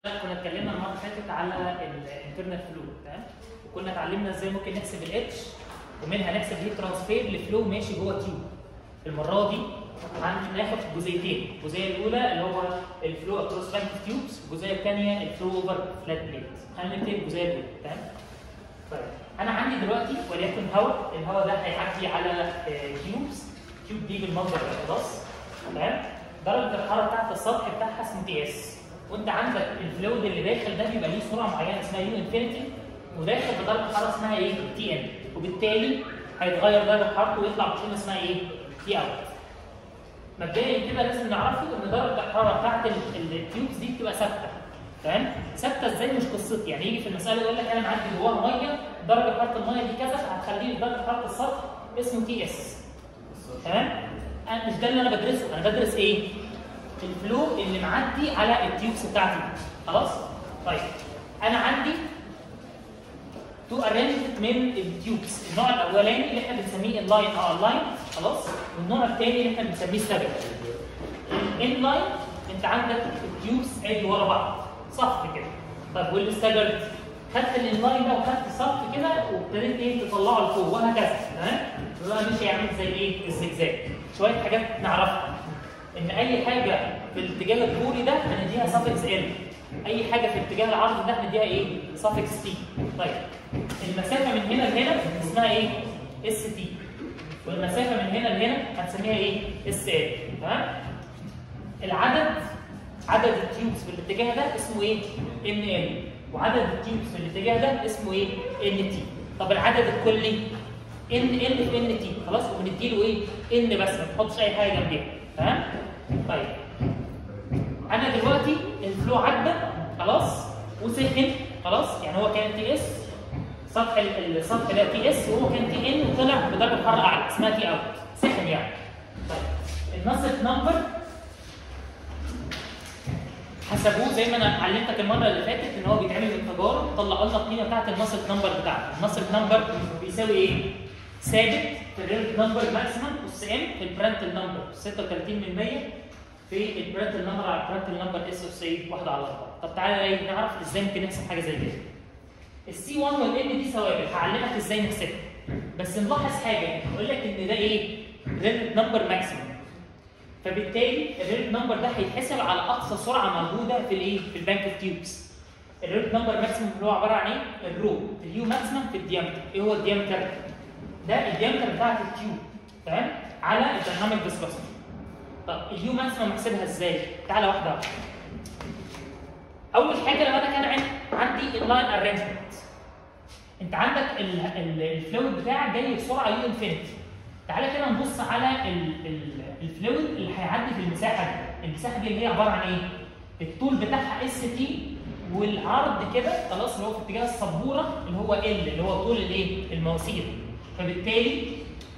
كنا اتكلمنا المره اللي فاتت على الانترنال فلو تمام وكنا اتعلمنا ازاي ممكن نحسب الاتش ومنها نحسب هيت ترانسفير لفلو ماشي جوه تيوب المره دي هناخد جزئيتين الجزئيه الاولى اللي هو الفلو اكروس بانك تيوبس والجزئيه الثانيه الفلو اوفر فلات بليت هنبتدي الجزئيه الاولى تمام طيب انا عندي دلوقتي وليكن هواء الهواء ده هيعدي على تيوبس تيوب دي بالمنظر ده خلاص تمام درجه الحراره بتاعت السطح بتاعها اسمه تي اس وانت عندك الفلويد اللي داخل ده بيبقى ليه سرعه معينه اسمها يو انفينيتي وداخل بدرجه حراره اسمها ايه؟ تي ان وبالتالي هيتغير درجه حرارته ويطلع بقيمه اسمها ايه؟ تي اوت. مبدئيا كده لازم نعرفه ان درجه الحراره بتاعت التيوبس دي بتبقى ثابته تمام؟ ثابته ازاي مش قصتي يعني يجي في المساله يقول لك انا معدي جواها ميه درجه حراره الميه دي كذا فهتخليه درجه حراره السطح اسمه تي اس تمام؟ أنا مش ده اللي انا بدرسه انا بدرس ايه؟ الفلو اللي معدي على التيوبس بتاعتي خلاص طيب انا عندي تو ارينجمنت من التيوبس النوع الاولاني اللي احنا بنسميه اللاين اه اللاين خلاص والنوع الثاني اللي احنا بنسميه ستاجر الان لاين انت عندك التيوبس ادي ورا بعض صف كده طيب والستاجر خدت الانلاين ده وخدت صف كده وابتديت ايه تطلعه لفوق وهكذا تمام يبقى مش هيعمل زي ايه الزجزاج شويه حاجات نعرفها ان اي حاجه في الاتجاه الطولي ده هنديها suffix ال اي حاجه في الاتجاه العرضي ده هنديها ايه suffix تي طيب المسافه من هنا لهنا اسمها ايه اس تي والمسافه من هنا لهنا هنسميها ايه اس ال تمام العدد عدد التيوبس في الاتجاه ده اسمه ايه ان ال وعدد التيوبس في الاتجاه ده اسمه ايه ان تي طب العدد الكلي ان ال في ان تي خلاص وبنديله ايه ان بس ما تحطش اي حاجه جنبيها تمام طيب انا دلوقتي الفلو عدى خلاص وسخن خلاص يعني هو كان تي اس سطح السطح ده تي اس وهو كان تي ان وطلع بدرجه حراره اعلى اسمها تي اوت سخن يعني طيب النصف نمبر حسبوه زي ما انا علمتك المره اللي فاتت ان هو بيتعمل من تجارب طلعوا لنا القيمه بتاعت النصف نمبر بتاعته النصف نمبر بيساوي ايه؟ ثابت في الريلت نمبر ماكسيمم اس ام في البرنتل نمبر 36 من 100 في البرنتل نمبر على البرنتل نمبر اس اس اي 1 على 4 طب تعالى ايه نعرف ازاي ممكن نحسب حاجه زي كده السي 1 والان دي ثوابت هعلمك ازاي نحسبها بس نلاحظ حاجه بيقول لك ان ده ايه ريلت نمبر ماكسيمم فبالتالي الريلت نمبر ده هيتحسب على اقصى سرعه موجوده في الايه في البانك اوف تيوبس الريلت نمبر ماكسيمم اللي هو عباره عن ايه الرو اليو ماكسيمم في الديامتر ايه هو الديامتر ده الديامتر بتاعت التيوب تمام على الديناميك فيسكوسيتي طب اليو ماكسيمم احسبها ازاي تعالى واحده واحده اول حاجه لو انا كان عندي اللاين ارينجمنت انت عندك الفلويد بتاعك جاي بسرعه يو انفينيتي تعالى كده نبص على الفلويد اللي هيعدي في المساحه دي المساحه دي اللي هي عباره عن ايه الطول بتاعها اس تي والعرض كده خلاص اللي هو في اتجاه السبوره اللي هو ال اللي هو طول الايه المواسير فبالتالي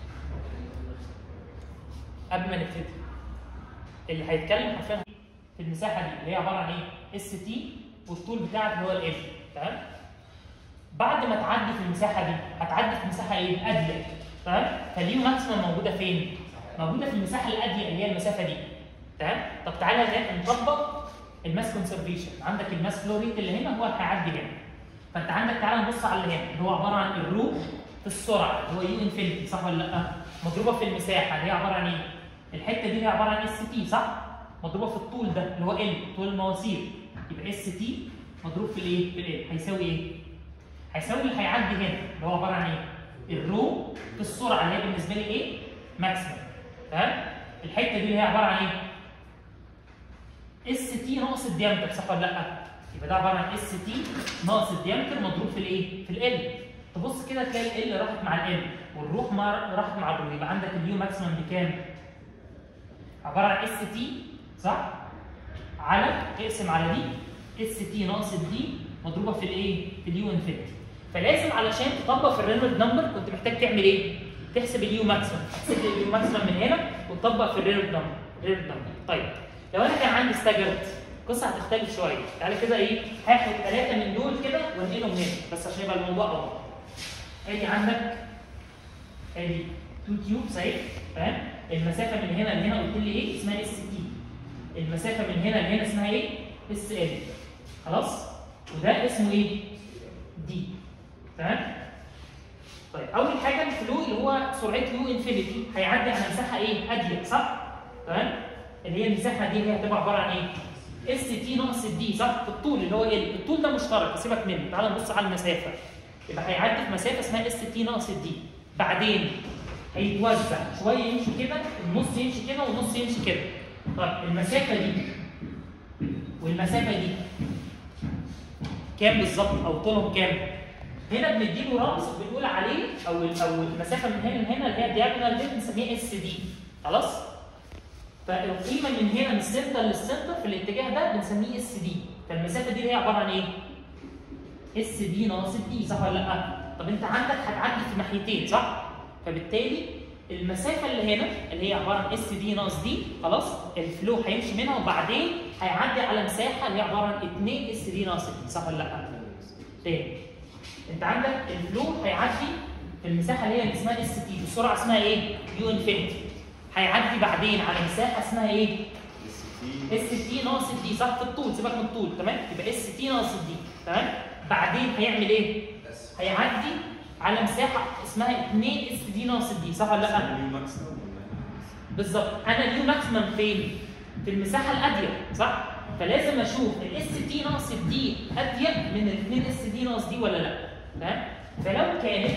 قبل ما نبتدي اللي هيتكلم حرفيا في المساحه دي اللي هي عباره عن ايه؟ اس تي والطول بتاعك اللي هو ال تمام؟ بعد ما تعدي في المساحه دي هتعدي في مساحه ايه؟ اديه تمام؟ فاليو ماكسيمم موجوده فين؟ موجوده في المساحه الاديه اللي هي المسافه دي تمام؟ طب تعالى نطبق الماس كونسرفيشن عندك الماس فلو ريت اللي هنا هو هيعدي هنا فانت عندك تعالى نبص على اللي هنا اللي هو عباره عن الرو في السرعه اللي هو يو انفينيتي صح ولا لا؟ مضروبه في المساحه اللي هي عباره عن ايه؟ الحته دي هي عباره عن اس تي صح؟ مضروبه في الطول ده اللي هو ال طول المواسير يبقى اس تي مضروب في الايه؟ في ال هيساوي ايه؟ هيساوي اللي هيعدي هنا اللي هو عباره عن ايه؟ الرو في السرعه اللي هي بالنسبه لي ايه؟ ماكسيمم تمام؟ الحته دي اللي هي عباره عن ايه؟ اس تي ناقص الديامتر صح ولا لا؟ يبقى ده عباره عن اس تي ناقص الديامتر مضروب في الايه؟ في ال تبص كده تلاقي ال راحت مع ال والروح مع راحت مع الرو يبقى عندك اليو ماكسيمم بكام؟ عباره عن اس تي صح؟ على اقسم على دي اس تي ناقص الدي مضروبه في الايه؟ في اليو انفينيتي فلازم علشان تطبق في الرينولد نمبر كنت محتاج تعمل ايه؟ تحسب اليو ماكسيمم تحسب اليو ماكسيمم من هنا وتطبق في الرينولد نمبر الرينولد نمبر طيب لو انا كان عندي ستاجرد القصه هتختلف شويه تعالى كده ايه هاخد ثلاثه من دول كده وانقلهم هنا بس عشان يبقى الموضوع اوضح ادي عندك ادي تو تيوبس اهي فاهم المسافه من هنا لهنا قلت لي ايه اسمها اس تي المسافه من هنا لهنا اسمها ايه اس ال خلاص وده اسمه ايه دي تمام طيب اول حاجه الفلو اللي هو سرعته يو انفينيتي هيعدي على مساحه ايه اضيق صح تمام اللي هي المساحه دي اللي هي هتبقى عباره عن ايه اس تي ناقص الدي صح في الطول اللي هو ايه الطول ده مشترك سيبك منه تعال نبص على المسافه يبقى هيعدي في مسافه اسمها اس تي ناقص الدي بعدين هيتوزع شويه يمشي كده النص يمشي كده والنص يمشي كده طيب المسافه دي والمسافه دي كام بالظبط او طولهم كام هنا بنديله رمز بنقول عليه او او المسافه من هنا لهنا اللي هي الدياجونال دي بنسميها اس دي خلاص فالقيمه من هنا من السنتر للسنتر في الاتجاه ده بنسميه اس دي فالمسافه دي اللي هي عباره عن ايه اس دي ناقص دي صح ولا لا طب انت عندك هتعدي في ناحيتين صح فبالتالي المسافه اللي هنا اللي هي عباره عن اس دي ناقص دي خلاص الفلو هيمشي منها وبعدين هيعدي على مساحه اللي هي عباره عن 2 اس دي ناقص دي صح ولا لا تاني انت عندك الفلو هيعدي في المساحه اللي هي اسمها اس تي بسرعه اسمها ايه يو انفينيتي هيعدي بعدين على مساحه اسمها ايه اس تي ناقص دي صح في الطول سيبك من الطول تمام يبقى اس تي ناقص دي تمام بعدين هيعمل ايه هيعدي على مساحه اسمها 2 اس دي ناقص دي صح ولا لا بالظبط انا اليو ماكسيمم فين في المساحه الأضيق صح فلازم اشوف الاس تي ناقص دي اضيق من ال 2 اس دي ناقص دي ولا لا تمام فلو كانت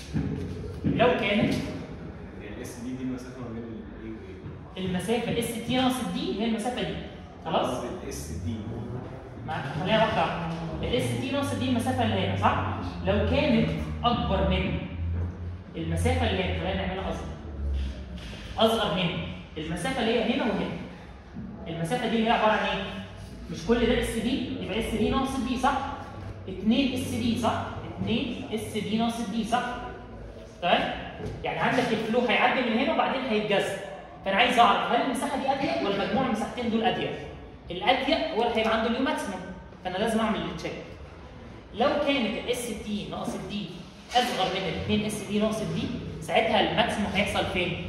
لو كانت الاس دي دي المسافه ما بين الايه وايه؟ المسافه الاس تي ناقص دي هي المسافه دي خلاص الاس دي مع- خلينا واحده واحده الاس تي ناقص دي المسافه اللي هنا صح لو كانت اكبر من المسافه اللي هنا خلينا نعملها اصغر اصغر من المسافه اللي هي هنا وهنا المسافه دي اللي هي عباره عن ايه مش كل ده اس دي يبقى اس دي ناقص دي صح 2 اس دي صح 2 اس دي ناقص دي صح تمام يعني عندك الفلو هيعدي من هنا وبعدين هيتجزأ فانا عايز اعرف هل المساحه دي اضيق ولا مجموع المساحتين دول اضيق الاضيق هو اللي هيبقى عنده اليو ماكسيمم فانا لازم اعمل التشيك لو كانت الاس تي ناقص الدي اصغر من ال 2 اس دي ناقص الدي ساعتها الماكسيمم هيحصل فين؟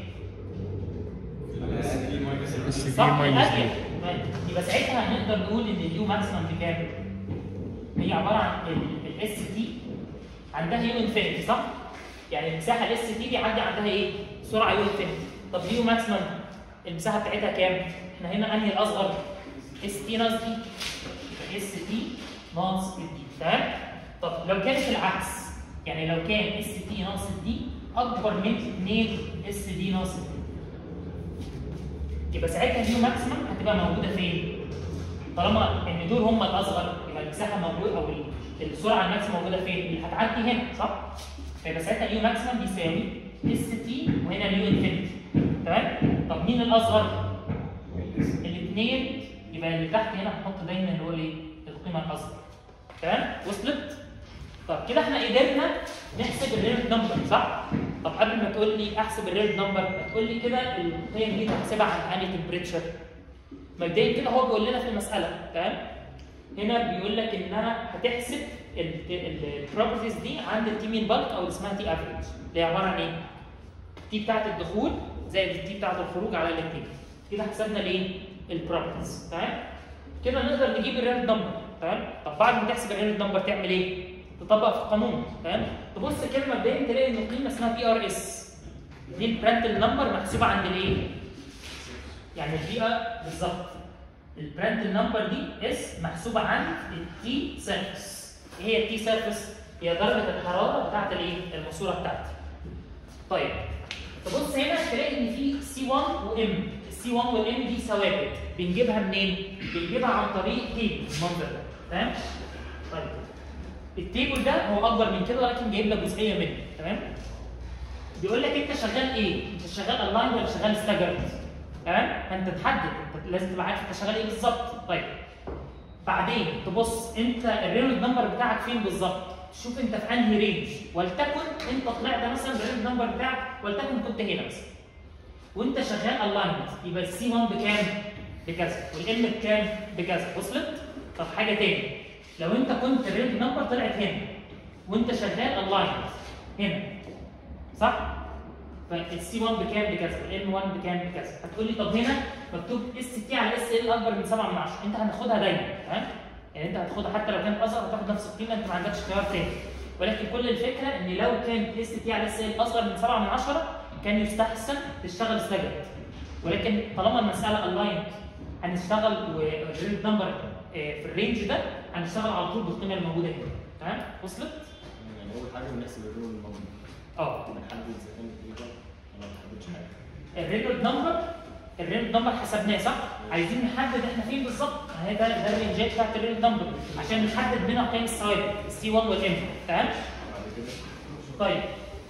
الاس دي ماينس بس دي صح ماينس اضيق دي تمام. يبقى ساعتها هنقدر نقول ان اليو ماكسيمم بكام؟ هي عباره عن الاس تي عندها يو انفينيتي صح؟ يعني المساحه الاس تي بيعدي عندها ايه؟ سرعه يو انفينيتي طب اليو ماكسيمم المساحه بتاعتها كام؟ احنا هنا انهي الاصغر؟ اس تي ناقص دي اس تي ناقص دي تمام؟ طب لو كانت العكس يعني لو كان اس تي ناقص دي اكبر من 2 اس دي ناقص دي يبقى ساعتها اليو ماكسيمم هتبقى موجوده فين؟ طالما ان دول هم الاصغر يبقى المساحه موجوده او ال- السرعه الماكسيمم موجوده فين؟ اللي هتعدي هنا صح؟ فيبقى ساعتها اليو ماكسيمم بيساوي اس تي وهنا اليو انفينيتي تمام؟ طب مين الاصغر؟ الاثنين يبقى اللي تحت هنا هنحط دايما اللي هو ايه؟ القيمه الاصغر تمام؟ وصلت؟ طب كده احنا قدرنا نحسب الريل نمبر صح؟ طب قبل ما تقول لي احسب الريل نمبر هتقول لي كده القيم دي هحسبها عن انهي تمبريتشر مبدئيا كده هو بيقول لنا في المساله تمام؟ هنا بيقول لك انها هتحسب البروبرتيز دي عند التي مين بالك او اللي اسمها تي افريج اللي هي عباره عن ايه؟ التي بتاعت الدخول زائد التي بتاعت الخروج على الاثنين كده حسبنا الايه؟ البروبرتيز تمام؟ كده نقدر نجيب الريل نمبر تمام؟ طب بعد ما تحسب الريل نمبر تعمل ايه؟ تطبق في القانون تمام؟ تبص كده مبدئيا تلاقي ان القيمه اسمها بي ار اس دي البرنتل نمبر محسوبه عند الايه؟ يعني البيئه بالظبط البرنتل نمبر دي اس محسوبه عند التي سيرفس ايه هي التي سيرفس؟ هي درجه الحراره بتاعت الايه؟ الماسوره بتاعتي طيب تبص هنا تلاقي ان في سي 1 وام السي 1 والام دي ثوابت بنجيبها منين؟ بنجيبها عن طريق تيبل المنظر ده تمام؟ طيب التيبل ده هو اكبر من كده ولكن جايب لك جزئيه منه تمام؟ بيقول لك انت شغال ايه؟ انت شغال اونلاين ولا شغال ستاجرد؟ تمام؟ فانت تحدد انت لازم تبقى عارف انت شغال ايه بالظبط طيب بعدين تبص انت الرينولد نمبر بتاعك فين بالظبط؟ شوف انت في انهي رينج ولتكن انت طلعت مثلا الرينولد نمبر بتاعك ولتكن كنت هنا مثلا وانت شغال الاينمنت يبقى السي 1 بكام؟ بكذا والام بكام؟ بكذا وصلت؟ طب حاجه تاني لو انت كنت الرينولد نمبر طلعت هنا وانت شغال الاينمنت هنا صح؟ فالسي 1 بكام بكذا والام 1 بكام بكذا هتقول لي طب هنا مكتوب اس تي على اس ال اكبر من 7 من 10 انت هناخدها دايما تمام يعني انت هتاخدها حتى لو كانت اصغر هتاخد نفس القيمه انت ما عندكش خيار تاني ولكن كل الفكره ان لو كان اس تي على اس ال اصغر من 7 من 10 كان يستحسن تشتغل استجد ولكن طالما المساله الايند هنشتغل والريل نمبر في الرينج ده هنشتغل على طول بالقيمه الموجوده هنا تمام وصلت؟ يعني اول حاجه بنحسب الرول الموجود اه بنحدد اذا كانت ايه ده ولا ما بنحددش حاجه الرينولد نمبر الرينولد نمبر حسبناه صح؟ عايزين نحدد احنا فين بالظبط اهي ده ده الرينجات بتاعت الرينولد نمبر عشان نحدد منها قيم الثوابت السي 1 والام تمام؟ بعد كده طيب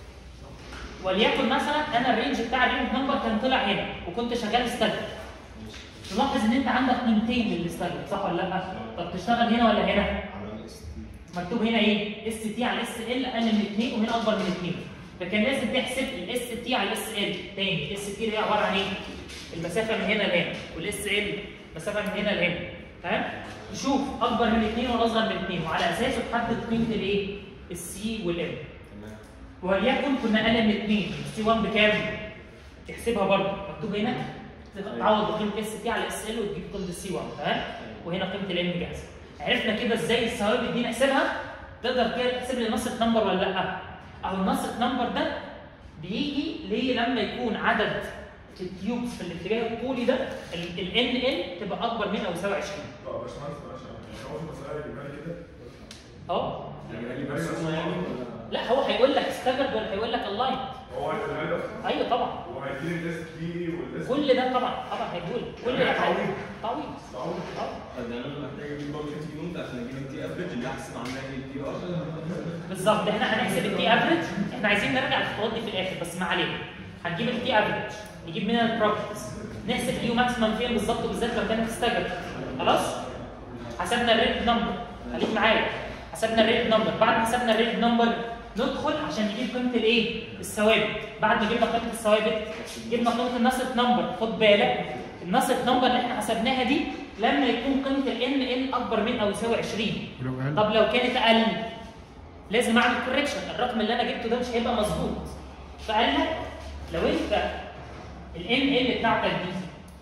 وليكن مثلا انا الرينج بتاع الرينولد نمبر كان طلع هنا وكنت شغال استجد ماشي تلاحظ ان انت عندك قيمتين للاستجد صح ولا لا؟ طب تشتغل هنا ولا هنا؟ على الاس تي مكتوب هنا ايه؟ اس تي على اس ال اقل من 2 وهنا اكبر من 2 فكان لازم تحسب الاس تي على الاس ال تاني الاس تي دي عباره عن ايه؟ المسافه من هنا لهنا والاس ال مسافه من هنا لهنا تمام؟ تشوف اكبر من 2 ولا اصغر من 2 وعلى اساسه تحدد قيمه الايه؟ السي والام تمام وليكن كنا اقل من 2 السي 1 بكام؟ تحسبها برضه مكتوب هنا تعوض بقيمه اس تي على اس ال وتجيب قيمه السي 1 تمام؟ وهنا قيمه الام جاهزه عرفنا كده ازاي الثوابت دي نحسبها تقدر كده تحسب لي نص نمبر ولا لا او النص نمبر ده بيجي ليه لما يكون عدد التيوبس في الاتجاه الطولي ده ال ان ال تبقى اكبر من او يساوي 20 طب يا باشمهندس معلش يعني هو في المسألة يجيبها لي كده اه يعني قال لي مرسومه يعني ولا لا هو هيقول لك استجد ولا هيقول لك اللاين هو هيقولها لي اصلا ايوه طبعا هو هيديني الاس تي والاس كل ده طبعا طبعا هيقول كل ده يعني تعويض. تعويض تعويض. اه طب يعني انا محتاج اجيب برضه تي يونت عشان اجيب التي افريج اللي احسب عنها ايه التي ار بالظبط احنا هنحسب التي افريج احنا عايزين نرجع للخطوات دي في الاخر بس ما علينا هنجيب التي افريج نجيب منها البروبرتيز نحسب اليو ماكسيمم فين بالظبط بالذات لو كانت استجد خلاص حسبنا الريت نمبر خليك معايا حسبنا الريت نمبر بعد ما حسبنا الريت نمبر ندخل عشان نجيب قيمه الايه الثوابت بعد ما جبنا قيمه الثوابت جبنا قيمه النصت نمبر خد بالك النصت نمبر اللي احنا حسبناها دي لما يكون قيمه الان ال اكبر من او يساوي 20 طب لو كانت اقل لازم اعمل كوريكشن الرقم اللي انا جبته ده مش هيبقى مظبوط فقال لك لو انت الام ال بتاعتك دي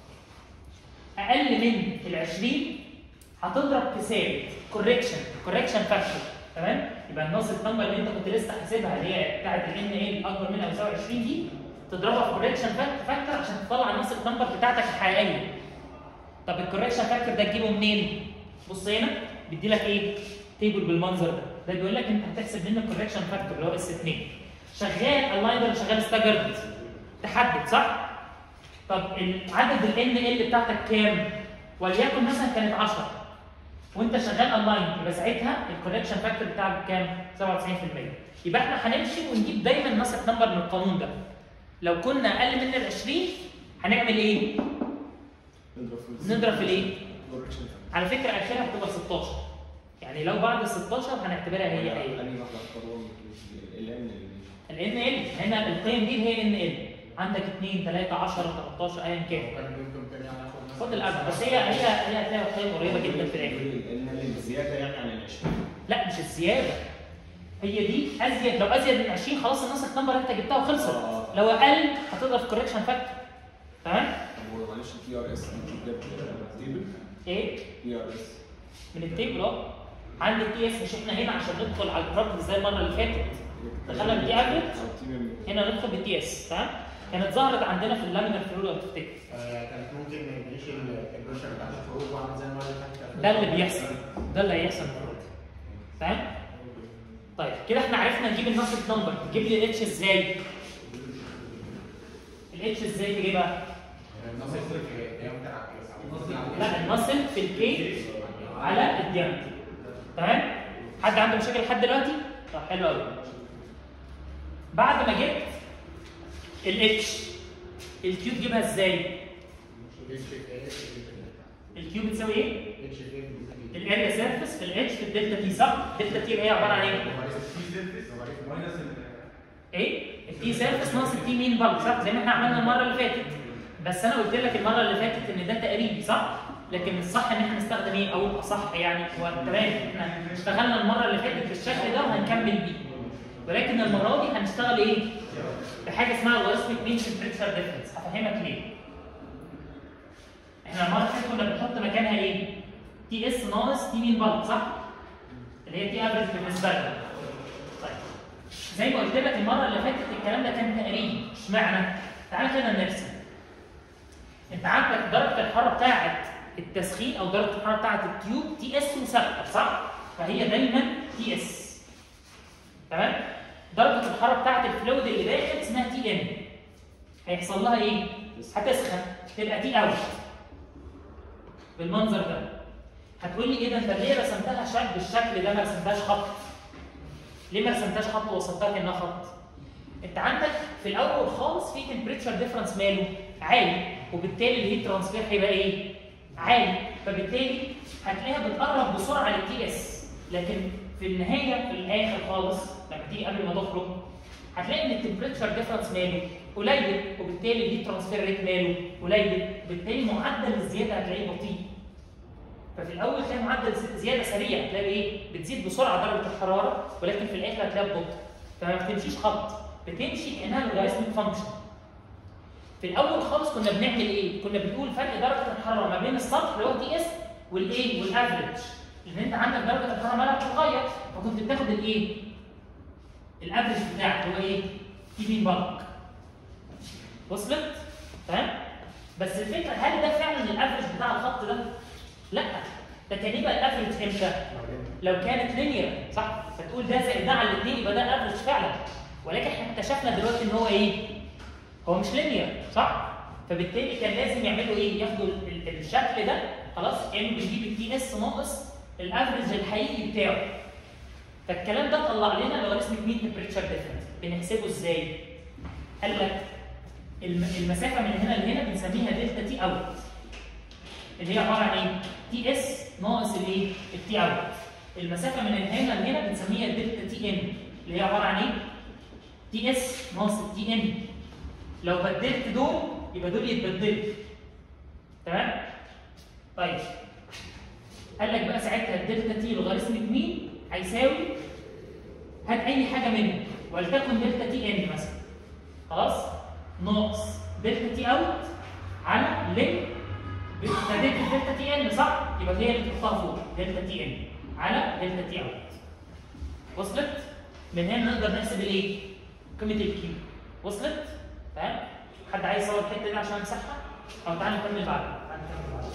اقل من ال 20 هتضرب في ثابت كوريكشن كوريكشن فاكتور تمام يبقى النص النمبر اللي انت كنت لسه حاسبها اللي هي بتاعت الان ال اكبر من او يساوي 20 دي تضربها في كوريكشن فاكتور عشان تطلع النص النمبر بتاعتك الحقيقيه طب الكوريكشن فاكتور ده تجيبه منين؟ بص هنا بيدي لك ايه؟ تيبل بالمنظر ده ده بيقول لك انت هتحسب منه الكوريكشن فاكتور اللي هو اس 2 شغال الاين ولا شغال ستاجرد تحدد صح؟ طب ال- عدد الان ال بتاعتك كام؟ وليكن مثلا كانت 10 وانت شغال اونلاين يبقى ساعتها الكوريكشن فاكتور بتاعك كام؟ 97% يبقى احنا هنمشي ونجيب دايما نسق نمبر من القانون ده لو كنا اقل من ال 20 هنعمل ايه؟ نضرب في نضرب في الايه؟ correction على فكره اخرها هتبقى 16 يعني لو بعد ال 16 هنعتبرها هي هي انهي واحده اختار ال ان الان ال هنا القيم دي هي ان ال عندك 2 3 10 13 ايا كان خد الاربعه بس هي هي هي هتلاقي قيم قريبه جدا في الاخر ال ان الزياده يعني عن ال 20 لا مش الزياده هي دي ازيد لو ازيد من 20 خلاص النص نمبر انت جبتها وخلصت آه. لو اقل هتضرب في كوريكشن فاكتور تمام طب هو معلش تي ار اس دي تيبل ايه تي ار اس من التيبل اه عندي تي اس مش احنا هنا عشان ندخل على البروبلم زي المره اللي فاتت دخلنا بالتي افريج هنا ندخل بالتي اس تمام كانت ظهرت عندنا في اللامينر فلو لو تفتكر كانت ممكن نعيش الكالكوليشن بتاعت الفروق واعمل زي المره اللي فاتت ده اللي بيحصل ده اللي هيحصل المره دي تمام طيب كده احنا عرفنا نجيب النص نمبر تجيب لي الاتش ازاي الاتش ازاي تجيبها النص الديامتر لا النصل في الكي على الديامتر تمام حد عنده مشاكل لحد دلوقتي طب حلو قوي بعد ما جبت الاتش الكيو تجيبها ازاي الكيو بتساوي ايه الاريا سيرفيس في الاتش في الدلتا تي صح الدلتا تي هي عباره عن ايه ايه التي سيرفيس ناقص التي مين بلك صح زي ما احنا عملنا المره اللي فاتت بس انا قلت لك المره اللي فاتت ان ده تقريبي صح لكن الصح ان احنا نستخدم ايه او صح يعني هو تمام احنا اشتغلنا المره اللي فاتت بالشكل ده وهنكمل بيه ولكن المره دي هنشتغل ايه بحاجه اسمها لوغاريتميك مين تمبريتشر ديفرنس هفهمك ليه احنا المره اللي فاتت كنا بنحط مكانها ايه تي اس ناقص تي مين بلد صح؟ اللي هي تي افريج بالنسبه لنا طيب زي ما قلت لك المره اللي فاتت الكلام ده كان تقريبي اشمعنى؟ تعالى كده نرسم انت عندك درجه الحراره بتاعه التسخين او درجه الحراره بتاعه التيوب تي اس وثابته صح؟ فهي دايما تي اس تمام؟ درجه الحراره بتاعه الفلويد اللي داخل اسمها تي ان هيحصل لها ايه؟ هتسخن تبقى تي اوت بالمنظر ده هتقول لي ايه ده انت ليه رسمتها شكل بالشكل ده ما رسمتهاش خط؟ ليه ما رسمتهاش خط ووصلتها كانها خط؟ انت عندك في الاول خالص في تمبريتشر ديفرنس ماله عالي وبالتالي الهيت ترانسفير هيبقى ايه؟ عالي فبالتالي هتلاقيها بتقرب بسرعه للتي اس لكن في النهايه في الاخر خالص لما تيجي قبل ما تخرج هتلاقي ان التمبريتشر ديفرنس ماله قليل وبالتالي الهيت ترانسفير ريت ماله قليل بالتالي معدل الزياده هتلاقيه بطيء ففي الاول تلاقي معدل زياده سريع تلاقي ايه بتزيد بسرعه درجه الحراره ولكن في الاخر هتلاقيها ببطء فما بتمشيش خط بتمشي كانها لوغاريتميك فانكشن في الاول خالص كنا بنعمل ايه كنا بنقول فرق درجه الحراره ما بين السطح اللي هو تي اس والايه والافريج لان انت عندك درجه الحراره مالها بتتغير فكنت بتاخد الايه الافريج بتاعك اللي هو ايه تي بي بلك وصلت تمام بس الفكره هل ده فعلا الافريج بتاع الخط ده لا ده كان يبقى الافريج امتى لو كانت لينير صح فتقول ده زائد ده على الاثنين يبقى ده الافريج فعلا ولكن احنا اكتشفنا دلوقتي ان هو ايه هو مش لينير صح فبالتالي كان لازم يعملوا ايه ياخدوا ال- ال- الشكل ده خلاص ام بيجيب التي اس ناقص الافريج الحقيقي بتاعه فالكلام ده طلع لنا لوغاريتميك مين تمبريتشر ديفرنس بنحسبه ازاي قال لك الم- المسافه من هنا لهنا بنسميها دلتا تي اوت اللي هي عباره عن ايه تي اس ناقص الايه التي اوت المسافه من هنا لهنا بنسميها دلتا تي ان اللي هي عباره عن ايه تي اس ناقص التي ان لو بدلت دول يبقى دول يتبدلوا تمام طيب قال لك بقى ساعتها الدلتا تي لوغاريتميك مين هيساوي هات اي حاجه منهم ولتكن دلتا تي ان مثلا خلاص ناقص دلتا تي اوت على لين ابتديت دلتا تي ان صح يبقى هي اللي تحطها فوق دلتا تي ان على دلتا تي اوت وصلت من هنا نقدر نحسب الايه قيمه الكيو وصلت تمام حد عايز يصور الحته دي عشان امسحها او تعالى نكمل بعدها تعالى نكمل بعدها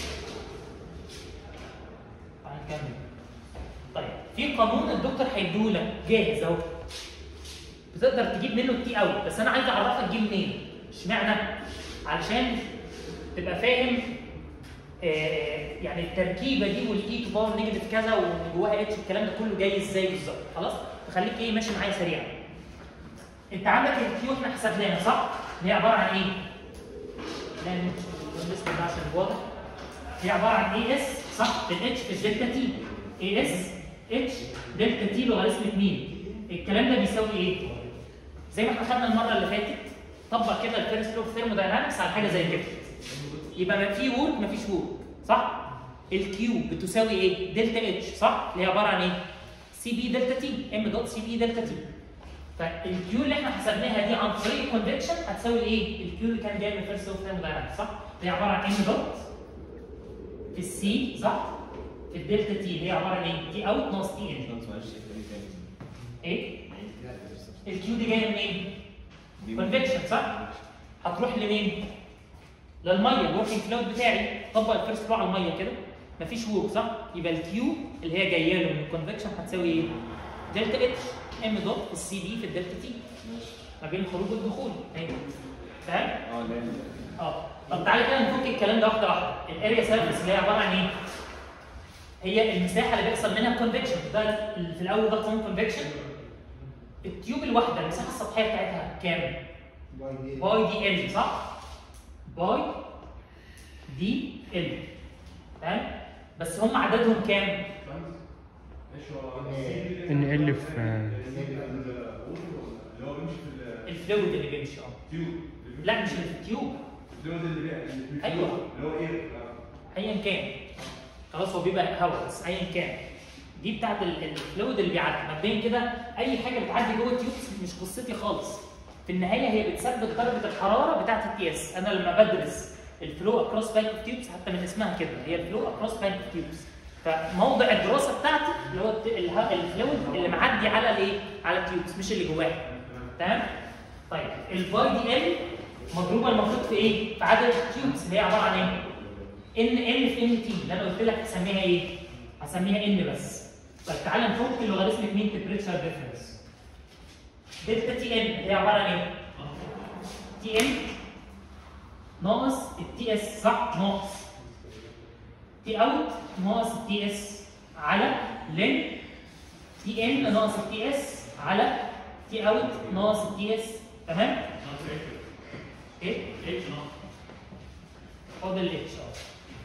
تعالى نكمل طيب في قانون الدكتور هيديهولك جاهز اهو بتقدر تجيب منه التي اوت بس انا عايز اعرفك تجيب منين اشمعنى علشان تبقى فاهم آه، يعني التركيبه دي والاي تو باور نيجاتيف كذا ومن جواها اتش الكلام ده كله جاي ازاي بالظبط خلاص فخليك ايه ماشي معايا سريعا انت عندك الكيو احنا حسبناها صح؟ اللي هي عباره عن ايه؟ لا الاسم ده عشان واضح هي عباره عن اي اس صح؟ الاتش في الدلتا تي اي اس اتش دلتا تي لوغاريتمك مين؟ الكلام ده بيساوي ايه؟ زي ما احنا خدنا المره اللي فاتت طبق كده الفيرست لو ثيرموداينامكس على حاجه زي كده يبقى ما في وورك ما فيش وورك صح؟ الكيو بتساوي ايه؟ دلتا اتش صح؟ اللي هي عباره عن ايه؟ سي بي دلتا تي ام دوت سي بي دلتا تي فالكيو اللي احنا حسبناها دي عن طريق الكونفكشن هتساوي ايه؟ الكيو اللي كان جاي من فيرست لو ثيرموداينامكس صح؟ اللي هي عباره عن ام دوت في السي صح؟ في الدلتا تي اللي هي عباره عن ايه؟ تي اوت ناقص تي ان معلش تاني تاني ايه؟ الكيو دي جايه منين؟ كونفكشن صح؟ هتروح لمين؟ للميه الوركينج فلويد بتاعي طبق الفيرست لو على الميه كده مفيش وورك صح؟ يبقى الكيو اللي هي جايه له من الكونفكشن هتساوي ايه؟ دلتا اتش ام دوت في السي بي في الدلتا تي ما بين الخروج والدخول اهي فاهم؟ اه لا اه طب تعالى كده نفك الكلام ده واحده واحده الاريا سيرفيس اللي هي عباره عن ايه؟ هي المساحه اللي بيحصل منها كونفكشن ده ال- في الاول ده قانون كونفكشن التيوب الواحده المساحه السطحيه بتاعتها كام؟ باي دي باي دي ال صح؟ باي دي ال تمام؟ بس هم عددهم كام؟ ايش هو ان ال في اللي هو بيمشي في الفلويد اللي بيمشي اه التيوب لا مش اللي في التيوب الفلويد اللي بي- اللي في أيوة. اللي هو ايه ايا كان خلاص هو بيبقى هواء بس ايا كان دي بتاعت ال- الفلويد اللي بيعدي مبدئيا كده اي حاجه بتعدي جوه التيوب مش قصتي خالص في النهايه هي بتثبت درجه الحراره بتاعت التي اس انا لما بدرس الفلو اكروس بانك اوف تيوبس حتى من اسمها كده هي الفلو اكروس بانك اوف تيوبس فموضع الدراسه بتاعتي اللي هو الت- اله- الفلويد اللي معدي على الايه؟ على التيوبس مش اللي جواها تمام؟ طيب الفاي دي ال مضروبه المفروض في ايه؟ في عدد التيوبس اللي هي عباره عن ايه؟ ان ان في ان تي اللي انا قلت لك هسميها ايه؟ هسميها ان بس طيب تعالى نفك اللوغاريتمك مين تمبريتشر ديفرنس دلتا تي ان هي عباره عن ايه؟ تي ان ناقص التي اس صح؟ ناقص تي اوت ناقص التي اس على لن تي ان ناقص التي اس على تي اوت ناقص التي اس تمام؟ ايه؟ اتش فاضل الاتش اه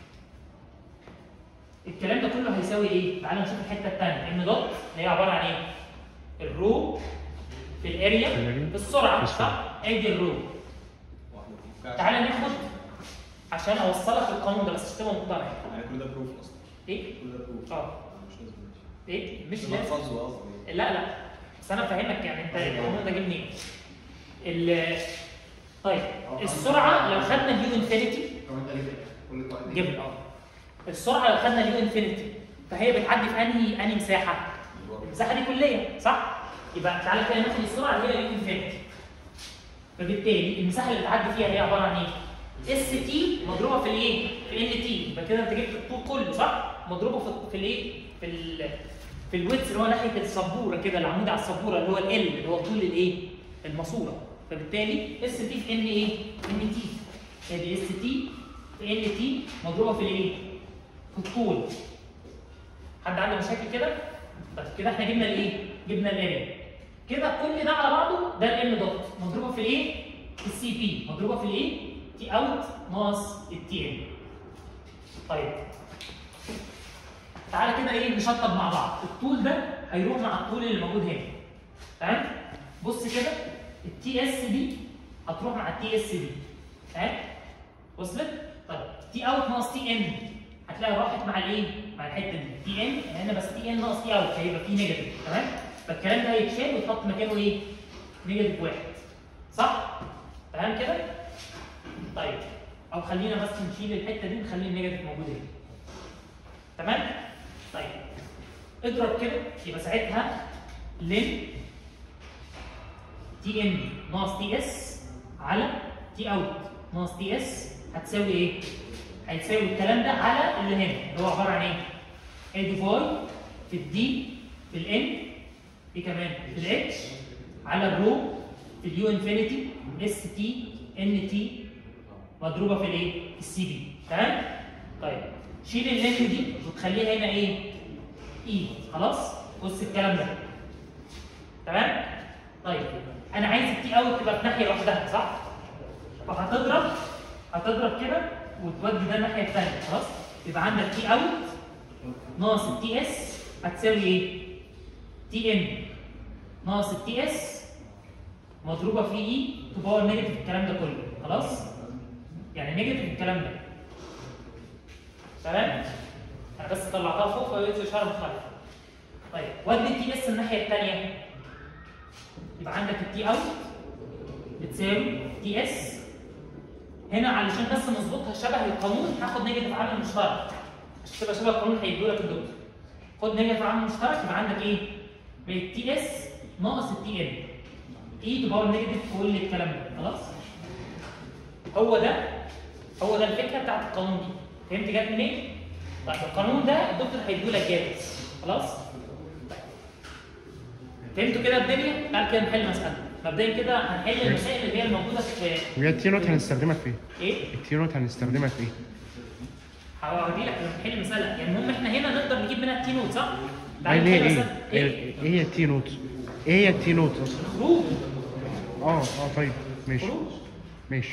الكلام ده كله هيساوي ايه؟ تعالى نشوف الحته الثانيه ان دوت اللي هي عباره عن ايه؟ الرو في الاريا الاريا. في السرعه في السرعة. صح؟ ادي الرو تعالى ناخد عشان اوصلك القانون ده بس تبقى مقتنع يعني كل ده بروف اصلا ايه؟ كل ده بروف اه مش لازم ايه؟ مش مش لازم بحفظه قصدي لا لا بس انا فاهمك يعني انت القانون ده جه منين؟ ال- طيب السرعه لو خدنا اليو انفينيتي لو انت ليه كل واحد جبل اه السرعه لو خدنا اليو انفينيتي فهي بتعدي في انهي انهي مساحه؟ المساحه دي كليه صح؟ يبقى تعالى كده ناخد السرعه اللي هي اليو انفينيتي فبالتالي المساحه اللي بتعدي فيها هي عباره عن ايه؟ اس تي مضروبه في الايه؟ في ان تي يبقى كده انت جبت الطول كله صح؟ مضروبه في في الايه؟ في ال في الويتس اللي هو ناحيه السبوره كده العمود على السبوره اللي هو ال اللي هو طول الايه؟ الماسوره فبالتالي اس تي في ان ايه؟ ان تي ادي اس تي في ان تي مضروبه في الايه؟ في الطول حد عنده مشاكل كده؟ طيب كده احنا جبنا الايه؟ جبنا الاريا كده كل ده على بعضه ده الام دوت مضروبه في الايه؟ في السي بي مضروبه في الايه؟ تي اوت ناقص التي ان طيب تعالى كده ايه نشطب مع بعض الطول ده هيروح مع الطول اللي موجود هنا تمام؟ بص كده التي اس دي هتروح مع التي اس دي تمام؟ وصلت؟ طيب تي اوت ناقص تي ان هتلاقي راحت مع الايه؟ مع الحته دي تي ان هنا بس تي ان ناقص تي اوت هيبقى فيه نيجاتيف تمام؟ فالكلام ده هيتشال ويتحط مكانه ايه؟ نيجاتيف واحد صح؟ تمام كده؟ طيب او خلينا بس نشيل الحته دي نخلي النيجاتيف موجود هنا تمام؟ طيب اضرب كده يبقى ساعتها لن تي ان ناقص تي اس على تي اوت ناقص تي اس هتساوي ايه؟ هيساوي الكلام ده على اللي هنا اللي هو عباره عن ايه؟ ادي فاي في الدي في الان دي كمان في الاتش على الرو في اليو انفينيتي اس تي ان تي مضروبه في الايه؟ في السي بي تمام؟ طيب شيل اللين دي وتخليها هنا ايه؟ اي خلاص؟ بص الكلام ده تمام؟ طيب انا عايز التي اوت تبقى في ناحيه لوحدها صح؟ فهتضرب هتضرب كده وتودي ده الناحيه الثانيه خلاص؟ يبقى عندك تي اوت ناقص التي اس هتساوي ايه؟ تي ان ناقص التي اس مضروبه في اي تو باور نيجاتيف الكلام ده كله خلاص؟ يعني نيجاتيف الكلام ده تمام؟ انا بس طلعتها فوق فبقيت اشاره مختلفه طيب ودي التي اس الناحيه الثانيه يبقى عندك التي اوت بتساوي تي اس هنا علشان بس نظبطها شبه القانون هاخد نيجاتيف عامل مشترك عشان تبقى شبه القانون هيدوا لك الدكتور خد نيجاتيف عامل مشترك يبقى عندك ايه؟ بقت تي اس ناقص التي ان اي تو باور نيجاتيف كل الكلام ده خلاص؟ هو ده هو ده الفكره بتاعت القانون دي فهمت جت منين؟ طيب القانون ده الدكتور هيدوا لك جاهز خلاص؟ فهمتوا كده الدنيا؟ بعد كده نحل مسألة مبدئيا كده هنحل المسائل اللي هي الموجودة في وهي التي نوت هنستخدمها في ايه؟ ايه؟ التي نوت هنستخدمها في ايه؟ هوري لك لما نحل المسألة يعني المهم احنا هنا نقدر نجيب منها التي نوت صح؟ ايه تعالى ليه نحل ايه؟ مسألة. ايه ايه؟ إيه هي التي نوت؟ ايه هي التي نوت اصلا؟ خروج اه اه طيب ماشي خروج ماشي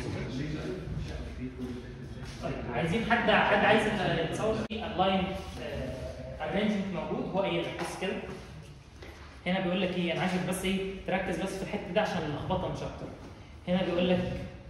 طيب عايزين حد حد عايز يتصور في اللاين ارينجمنت موجود هو ايه بص كده هنا بيقول لك ايه انا عايزك بس ايه تركز بس في الحته دي عشان اللخبطه مش اكتر هنا بيقول لك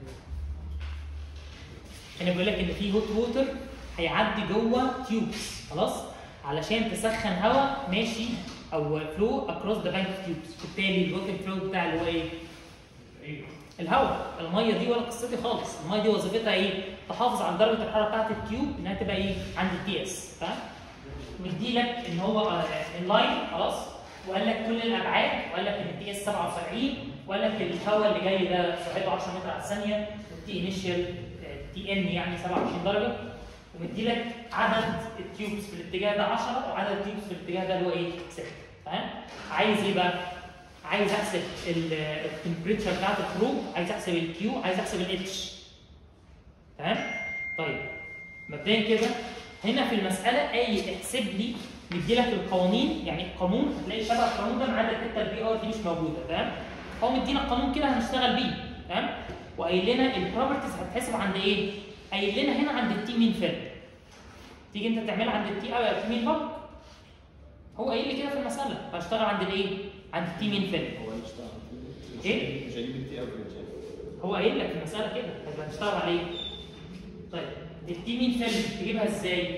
هنا بيقول لك ان في هوت ووتر هيعدي جوه تيوبس خلاص علشان تسخن هواء ماشي او فلو اكروس ذا بانك تيوبس بالتالي الووتر فلو بتاع اللي هو ايه الهواء الميه دي ولا قصتي خالص الميه دي وظيفتها ايه تحافظ على درجه الحراره بتاعه التيوب انها تبقى ايه عند التي اس فاهم مدي لك ان هو انلاين خلاص وقال لك كل الابعاد وقال لك ان التي اس 77 وقال لك الهواء اللي جاي ده سرعته 10 متر على الثانيه والتي انيشال تي ان يعني 27 درجه ومدي لك عدد التيوبس في الاتجاه ده 10 وعدد التيوبس في الاتجاه ده اللي هو ايه 6 فاهم عايز ايه بقى عايز احسب التمبريتشر بتاعت الخروج عايز احسب الكيو عايز احسب الاتش تمام طيب مبدئيا كده هنا في المساله اي احسب لي مدي لك القوانين يعني القانون هتلاقي شبه القانون ده ما عدا الحته البي ار دي مش موجوده تمام هو مدينا القانون كده هنشتغل بيه تمام وقايل لنا البروبرتيز هتحسب عند ايه قايل لنا هنا عند التي مين فيلم تيجي انت تعملها عند التي او التي مين بلك هو قايل لي كده في المساله فاشتغل عند الايه عند التي مين فيلم هو اللي اشتغل مش- إيه؟ مش هجيب التي او كده هو قايل لك في المساله كده طب هنشتغل عليه طيب التي مين فيلم تجيبها ازاي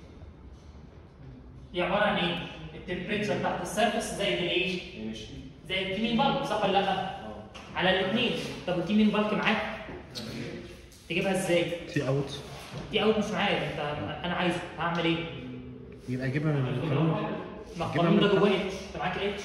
دي عباره عن ايه التمبريتشر بتاعت السيرفس زي الايه مش زي التي مين بالك صح ولا لا اه على الاثنين طب التي مين بالك معاك تجيبها ازاي تي اوت دي اوت مش معايا انت انا عايزه هعمل ايه يبقى اجيبها من القانون ما القانون ده جواه اتش انت معاك الاتش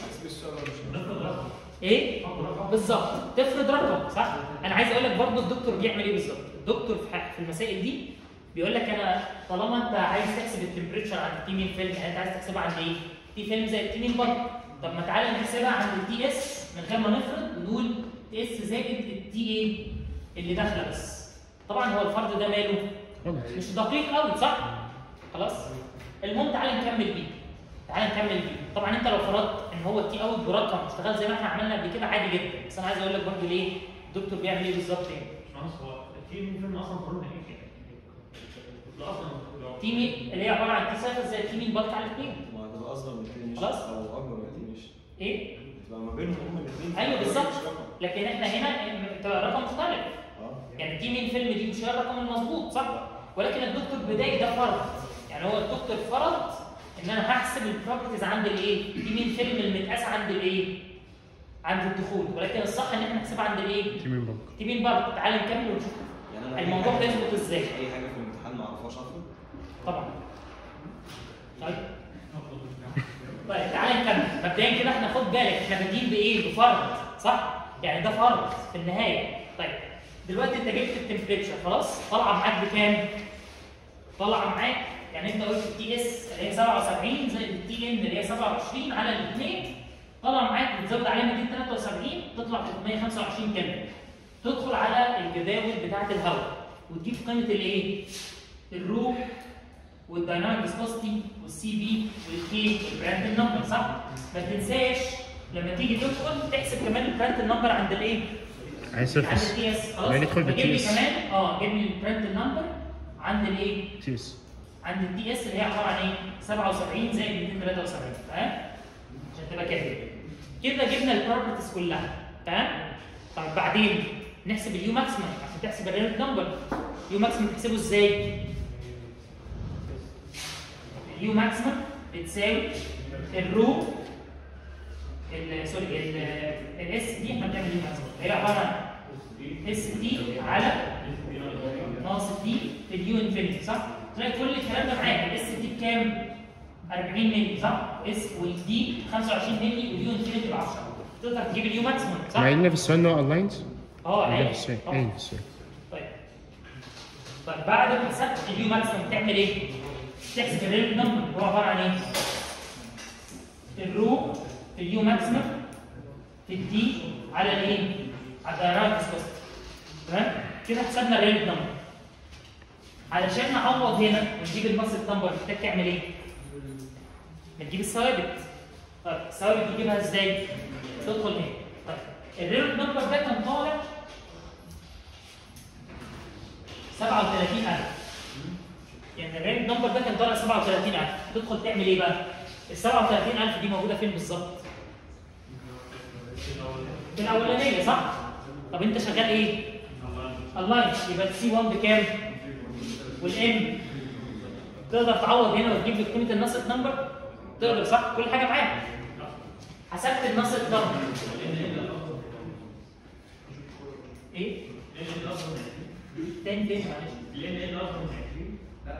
ايه بالظبط تفرض رقم صح انا عايز اقول لك برضه الدكتور بيعمل ايه بالظبط الدكتور في ح- في المسائل دي بيقول لك انا طالما انت عايز تحسب التمبريتشر عند التي مين فيلم يعني انت عايز تحسبها عند ايه تي فيلم زي التي مين برضه طب ما تعالى نحسبها عند التي اس من غير ما نفرض ونقول تي اس زائد التي ايه اللي داخله بس طبعا هو الفرض ده ماله غلط مش دقيق قوي صح؟ خلاص؟ المهم تعالى نكمل بيه. تعالى نكمل بيه. طبعا انت لو فرضت ان هو التي اوت برقم اشتغل زي ما احنا عملنا قبل كده عادي جدا، بس انا عايز اقول لك برضه ليه الدكتور بيعمل ايه بالظبط يعني. خلاص هو التيم فيلم اصلا قانون ايه؟ لا اصلا لو- تيمي اللي هي عباره عن تي سايفر زي التيمي بالك على الاثنين. ما هتبقى اصغر من التي مش خلاص؟ او اكبر من التي مش ايه؟ تبقى ما بينهم هما الاثنين ايوه بالظبط. لكن احنا هنا تبقى رقم مختلف. اه يعني دي من فيلم دي مش هي الرقم المظبوط صح؟ ولكن الدكتور بداية ده فرض يعني هو الدكتور فرض ان انا هحسب البروبرتيز عند الايه؟ دي من فيلم المتقاس عند الايه؟ عند الدخول ولكن الصح ان احنا نحسبها عند الايه؟ تي مين بلك دي مين برضه تعال نكمل ونشوف يعني انا أي الموضوع حاجة- ده يظبط ازاي؟ اي حاجه في الامتحان ما اعرفهاش افرض طبعا طيب طيب تعالى نكمل مبدئيا كده احنا خد بالك احنا بنجيب بايه؟ بفرض صح؟ يعني ده فرض في النهايه طيب دلوقتي انت جبت التمبريتشر خلاص طالعه معاك بكام؟ طالعه معاك يعني انت قلت التي اس اللي هي 77 زائد التي ان اللي هي 27 على الاثنين طالعه معاك بتزود عليها 273 تطلع 325 كلمه تدخل على الجداول بتاعه الهواء وتجيب قيمه الايه؟ الرو والدايناميك فيسكوستي والسي بي والكي والبراند نمبر صح؟ ما تنساش لما تيجي تدخل تحسب كمان البراند نمبر عند الايه؟ عايز عند سيرفس التي اس خلاص يعني ندخل فجيب بالتي لي اس. كمان اه جيب لي البراند نمبر عند الايه؟ تي اس عند الدي اس اللي هي عباره عن ايه؟ 77 زائد 273 تمام؟ عشان تبقى كده كده جبنا البروبرتيز كلها تمام؟ طيب بعدين نحسب اليو ماكسيمم عشان تحسب الرينت نمبر اليو ماكسيمم تحسبه ازاي؟ اليو ماكسيمم بتساوي الرو ال سوري الاس دي احنا بنعمل يو ماكسيمم هي عباره عن اس دي على ناقص دي في اليو انفينيتي صح؟ تلاقي كل الكلام ده معاك الاس دي بكام؟ 40 مللي صح؟ اس والدي 25 مللي واليو انفينيتي ب 10 تقدر تجيب اليو ماكسيمم صح؟ مع ان في السؤال ان هو الاينز اه ده في عادي. السؤال آه. ايه في السؤال طيب طيب بعد ما حسبت اليو ماكسيمم تعمل ايه؟ تحسب الريل نمبر هو عباره عن ايه؟ الرو في اليو ماكسيمم في الدي على الايه؟ على الدايناميك فيسكوستي تمام؟ كده حسبنا الريل نمبر علشان نعوض هنا ونجيب الماسل نمبر محتاج تعمل ايه؟ بتجيب الثوابت طيب الثوابت تجيبها ازاي؟ تدخل هنا طيب الريل نمبر ده كان طالع 37000 يعني الرينج نمبر ده كان طالع 37000 تدخل تعمل ايه بقى؟ ال 37000 دي موجوده فين بالظبط؟ في الاولانيه صح؟ طب انت شغال ايه؟ اللاين يبقى السي 1 بكام؟ والام تقدر تعوض هنا وتجيب لي قيمه النصت نمبر؟ تقدر صح؟ كل حاجه معاك حسبت النصت نمبر ايه؟ ال ال اصغر من 20 تاني تاني معلش ال ال اصغر من 20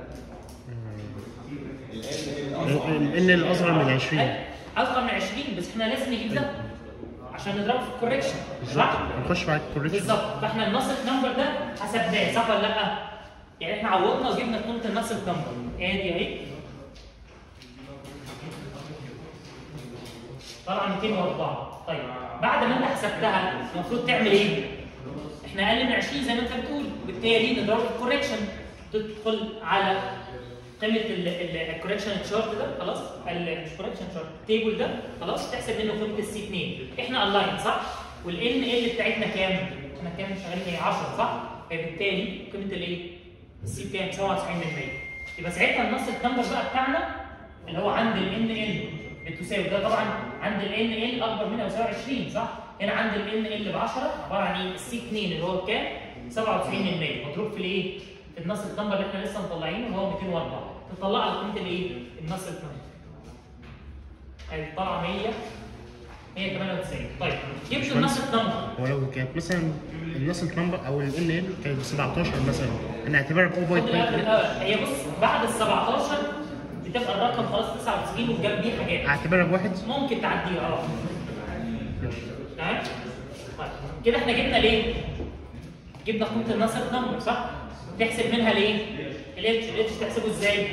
ان الاصغر من 20 أي، اصغر من 20 بس احنا لازم نجيب ده عشان نضربه في الكوريكشن بالظبط صح؟ نخش بعد الكوريكشن بالظبط فاحنا النص نمبر ده حسبناه صح ولا لا؟ يعني احنا عوضنا وجبنا قيمه النص نمبر ادي اهي طبعا 204 طيب بعد ما انت حسبتها المفروض تعمل ايه؟ احنا اقل من 20 زي ما انت بتقول وبالتالي نضرب في الكوريكشن تدخل على قيمه الكوريكشن تشارت ده خلاص ال- مش كوريكشن شارت التيبل ده خلاص تحسب منه قيمه السي 2 احنا الاين صح؟ والان ال بتاعتنا كام؟ احنا كام شغالين ايه 10 صح؟ فبالتالي قيمه الايه؟ السي كام؟ 97% يبقى ساعتها النص النمبر بقى بتاعنا اللي هو عند الان ال بتساوي ده طبعا عند الان ال اكبر منها يساوي 20 صح؟ هنا عند الان ال ب 10 عباره عن ايه؟ السي 2 اللي هو بكام؟ 97% مضروب في الايه؟ في النص النمبر اللي احنا لسه مطلعينه اللي هو 204 تطلع لك قيمه الايه؟ النص النمبر هي طالعه 100 198 طيب جبت النص النمبر ولو كانت مثلا النص نمبر او الان ال كانت ب 17 مثلا نعتبرها ب خد بالك 0.5 الأول، هي بص بعد ال 17 بتبقى الرقم خلاص 99 وجنبيه حاجات اعتبرها بواحد ممكن تعديها اه تمام طيب كده احنا جبنا ليه؟ جبنا قيمه النصر نمبر صح؟ تحسب منها ليه؟ الاتش الاتش تحسبه ازاي؟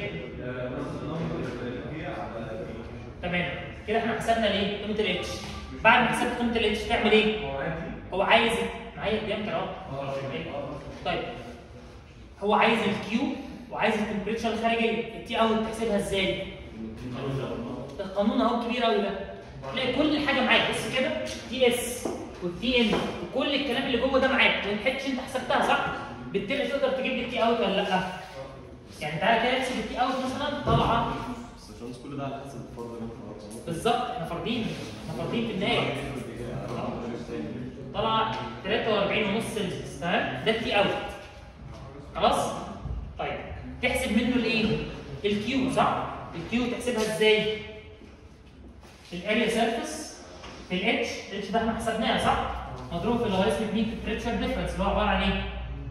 تمام كده احنا حسبنا ليه؟ قيمه الاتش بعد ما حسبت قيمه الاتش تعمل ايه؟ هو عايز معايا بيعمل اه طيب هو عايز الكيو وعايز التمبريتشر الخارجيه التي اوت تحسبها ازاي؟ القانون اهو كبير قوي ده تلاقي كل حاجه معاك بص كده تي اس والتي ان وكل الكلام اللي جوه ده معاك ما لحقتش انت حسبتها صح؟ بالتالي تقدر تجيب لي التي اوت ولا لا؟ يعني تعالى كده احسب التي اوت مثلا طالعه بس عشان كل ده على حسب الفرد اللي انت عارفه. بالظبط احنا فاردين احنا فاردين في النهايه طلع 43 ونص سلسيوس تمام ده التي اوت خلاص طيب تحسب منه الايه الكيو صح الكيو تحسبها ازاي الاريا سيرفيس في الاتش الاتش ده احنا حسبناها صح مضروب في اللوغاريتميك مين تمبريتشر ديفرنس اللي هو عباره عن ايه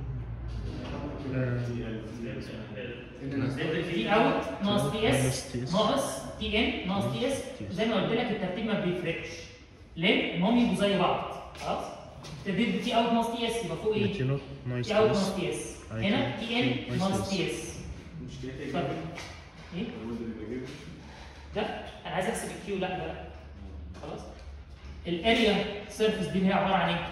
تي اوت ناقص تي اس ناقص تي ان ناقص تي اس زي ما قلت لك الترتيب ما بيفرقش ليه؟ المهم يبقوا زي بعض خلاص؟ ابتديت بتي اوت ناقص تي اس يبقى فوق ايه؟ بتينوت نايس تي اوت بلس ناقص تي اس هنا تي ان ناقص تي اس المشكله ايه؟ طيب ايه؟ هو ده اللي بيجيب ده انا عايز احسب الكيو لا لا لا خلاص الاريا سيرفيس دي اللي هي عباره عن ايه؟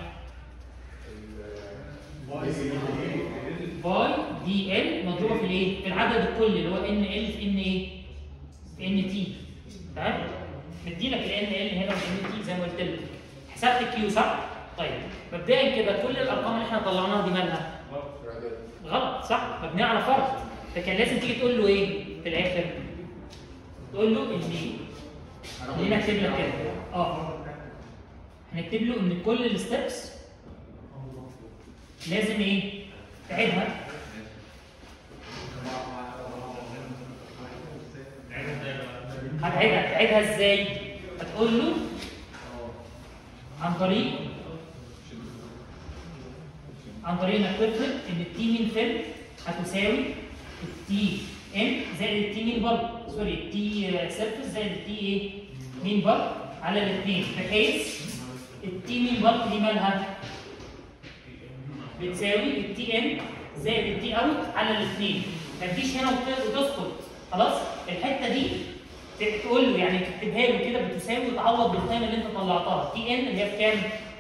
باي دي ال مضروبه في الايه؟ في العدد الكلي اللي هو ان ال في ان ايه؟ في ان تي تمام؟ مديلك الان ال هنا والان تي زي ما قلت لك حسبت الكيو صح؟ طيب مبدئيا كده كل الارقام اللي احنا طلعناها دي مالها؟ غلط صح؟ مبنيه على فرض فكان لازم تيجي تقول له ايه في الاخر؟ تقول له ان خلينا نكتب لك كده اه هنكتب له ان كل الستبس لازم ايه؟ تعيدها هتعيدها تعيدها ازاي؟ هتقول له عن طريق عن طريق انك تفرض ان التي مين فيل هتساوي التي ان زائد التي مين بلب سوري التي سيرفيس زائد التي ايه؟ مين بلب على الاثنين بحيث التي مين بلب دي مالها؟ بتساوي التي ان زائد التي اوت على الاثنين ما تجيش هنا وت- وتسقط خلاص الحته دي ت- تقول له يعني تكتبها له كده بتساوي وتعوض بالقيمه اللي انت طلعتها تي ان اللي هي بكام؟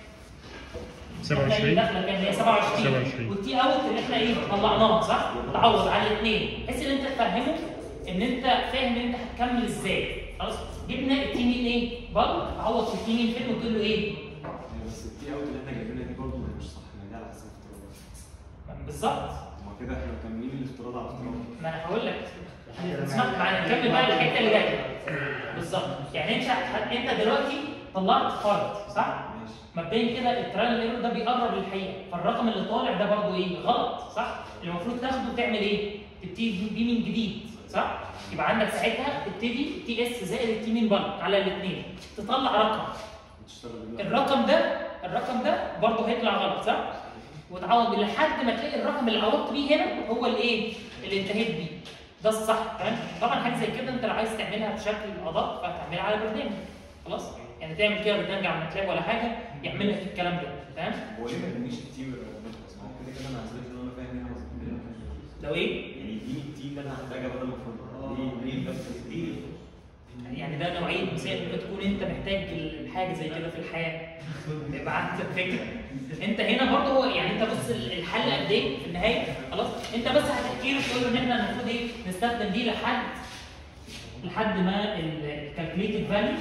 27 داخله كام؟ هي 27 27. والتي اوت اللي احنا ايه طلعناها صح؟ تعوض على الاثنين بحيث ان انت تفهمه ان انت فاهم ان انت هتكمل ازاي خلاص جبنا التي مين ايه؟ برضه تعوض في التي مين فين وتقول له ايه؟ بس التي اوت اللي احنا جايبينها دي برضه مش صح ما دي على حسب افتراض بالظبط ما كده احنا مكملين الافتراض على افتراض ما انا هقول لك اسمع معانا نكمل بقى الحته اللي جايه بالظبط يعني انت انت دلوقتي طلعت فرض صح؟ ماشي مبدئيا كده الترايل ايرور ده بيقرب للحقيقه فالرقم اللي طالع ده برضه ايه غلط صح اللي المفروض تاخده تعمل ايه تبتدي بيه من جديد صح يبقى عندك ساعتها تبتدي تي اس زائد التي مين بلق على الاثنين تطلع رقم بتشتغل بالله الرقم ده الرقم ده برضه هيطلع غلط صح وتعوض بيه لحد ما تلاقي الرقم اللي عوضت بيه هنا هو الايه اللي انتهيت بيه ده الصح تمام طبعا حاجه زي كده انت لو عايز تعملها بشكل ادق فهتعملها على برنامج خلاص يعني تعمل كده برنامج على ماتلاب ولا حاجه يعمل لك الكلام ده تمام هو ليه ما يدينيش التي والرقمات ما هو كده كده انا عزلت ان انا فاهم هنا مظبوط لو ايه يعني يديني التي اللي انا محتاجها بدل ما افضل ليه ليه بس ليه يعني ده نوعيه مثال ممكن تكون انت محتاج الحاجه زي كده في الحياه يبقى عندك فكره انت هنا برضه هو يعني انت بص الحل قد ايه في النهايه خلاص انت بس هتحكي له تقول له ان احنا المفروض ايه نستخدم دي لحد لحد ما الكالكوليتد فاليو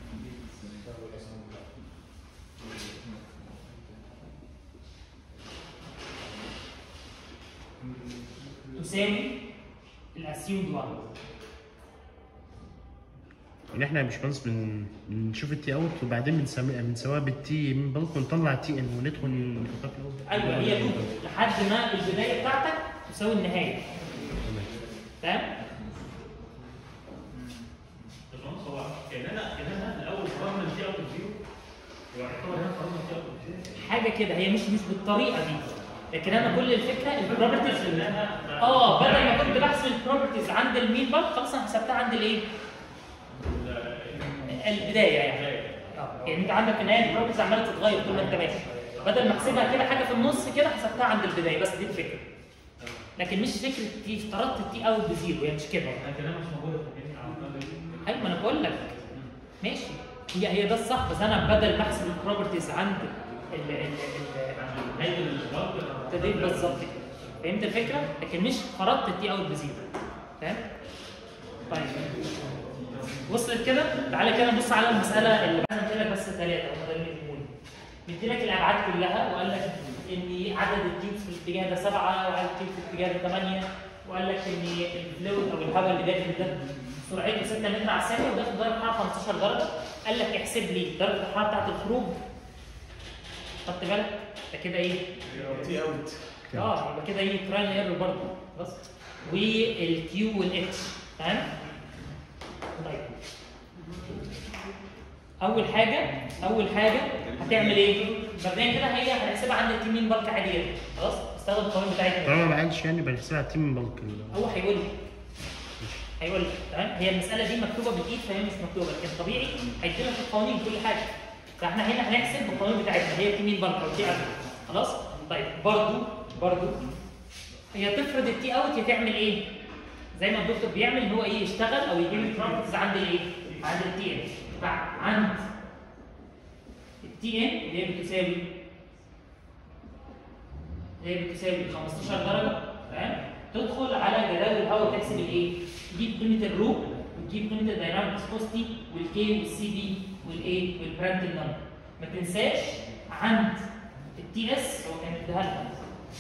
تساوي الاسيوم 1 يعني احنا يا باشمهندس بن- بنشوف التي اوت وبعدين بنسمي بنسويها بالتي من بالك ونطلع التي ان وندخل نحطها في الاول ايوه هي لوب لحد ما البدايه بتاعتك تساوي النهايه تمام باشمهندس هو كان انا كان انا في الاول فرضنا دي اوت زيرو ويعتبر هنا فرضنا دي اوت زيرو حاجه كده هي مش مش بالطريقه دي لكن انا كل الفكره البروبرتيز ان انا اه بدل ما كنت بحسب البروبرتيز عند المين بار خلاص انا حسبتها عند الايه؟ البدايه يعني اه يعني انت عندك في النهايه البروبرتيز عماله تتغير طول ما انت ماشي بدل ما احسبها كده حاجه في النص كده حسبتها عند البدايه بس دي الفكره لكن مش فكره تي افترضت التي اوت بزيرو هي مش كده لكن انا مش موجوده في الجنين على الأقل. ايوه ما انا بقول لك ماشي هي هي ده الصح بس انا بدل ما احسب البروبرتيز عند ال ال ال نهايه الغلط ابتديت بالظبط كده فهمت الفكره لكن مش فرضت التي اوت بزيرو فاهم طيب وصلت كده تعالى كده نبص على المساله اللي رسمت لك بس ثلاثه هم ده اللي يهموني مدي لك الابعاد كلها وقال لك ان عدد التيوبس في الاتجاه ده سبعه وعدد التيوبس في الاتجاه ده ثمانيه وقال لك ان الفلويد او الهواء اللي داخل ده سرعته 6 متر على الثانيه وداخل درجه حراره 15 درجه قال لك احسب لي درجه الحراره بتاعت الخروج خدت بالك ده كده ايه؟ تي اوت اه يبقى كده ايه ترايل ايرور برضه خلاص والكيو والاتش تمام طيب اول حاجه اول حاجه هتعمل ايه مبدئيا كده هي هنحسبها عند التيم مين بالك عادي جدا خلاص استخدم القوانين بتاعتنا طالما ما عادش يعني بنحسبها تي من بالك ال- هو هيقول لي هيقول لي تمام هي المساله دي مكتوبه بالايد فهي مش مكتوبه لكن طبيعي هيدي لك القوانين كل حاجه فاحنا هنا هنحسب بالقوانين بتاعتنا هي تي مين بالك او تي اوت خلاص طيب برضو برضو هي تفرض التي اوت تعمل ايه زي ما الدكتور بيعمل ان هو ايه يشتغل او يجيب البروبرتيز عند الايه عند التي ان عند التي ان اللي هي بتساوي اللي هي بتساوي 15 درجه تمام تدخل على جداول الهواء تحسب الايه تجيب قيمه الرو وتجيب قيمه الدايناميك فيسكوستي والكي والسي بي والايه والبرانتل نمبر ما تنساش عند التي اس هو كان اديها لنا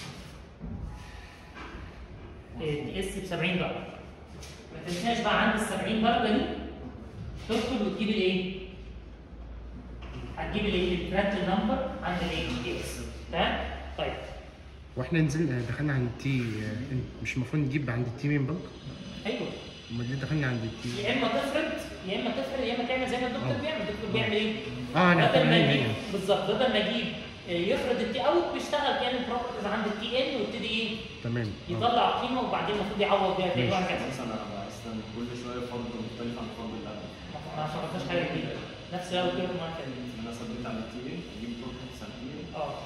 تي اس ب 70 درجه ما تنساش بقى عند ال 70 درجه دي تدخل وتجيب الايه؟ هتجيب الايه؟ البرانتل نمبر عند الايه؟ تي اس تمام؟ طيب واحنا نزلنا دخلنا عند التي مش المفروض نجيب عند التي من بالك؟ ايوه امال ليه دخلنا عند التي؟ يا اما تفرض يا اما تفرض يا اما تعمل زي ما الدكتور آه. بيعمل الدكتور بيعمل ايه؟ اه انا بدل ما تمام يجيب هي بالظبط بدل ما يجيب آه، يفرض التي اوت بيشتغل كان البروبرتيز عند التي ان ويبتدي ايه؟ تمام آه. يطلع قيمه وبعدين المفروض يعوض بيها تاني ماشي. وهكذا اساسا انا بستنى كل شويه فرض مختلف عن الفرض اللي قبله ما ما شرحناش حاجه جديده نفس اللي أنا قلت لكم كده انا ثبت على التي ان اجيب بروبرتيز على التي ان اه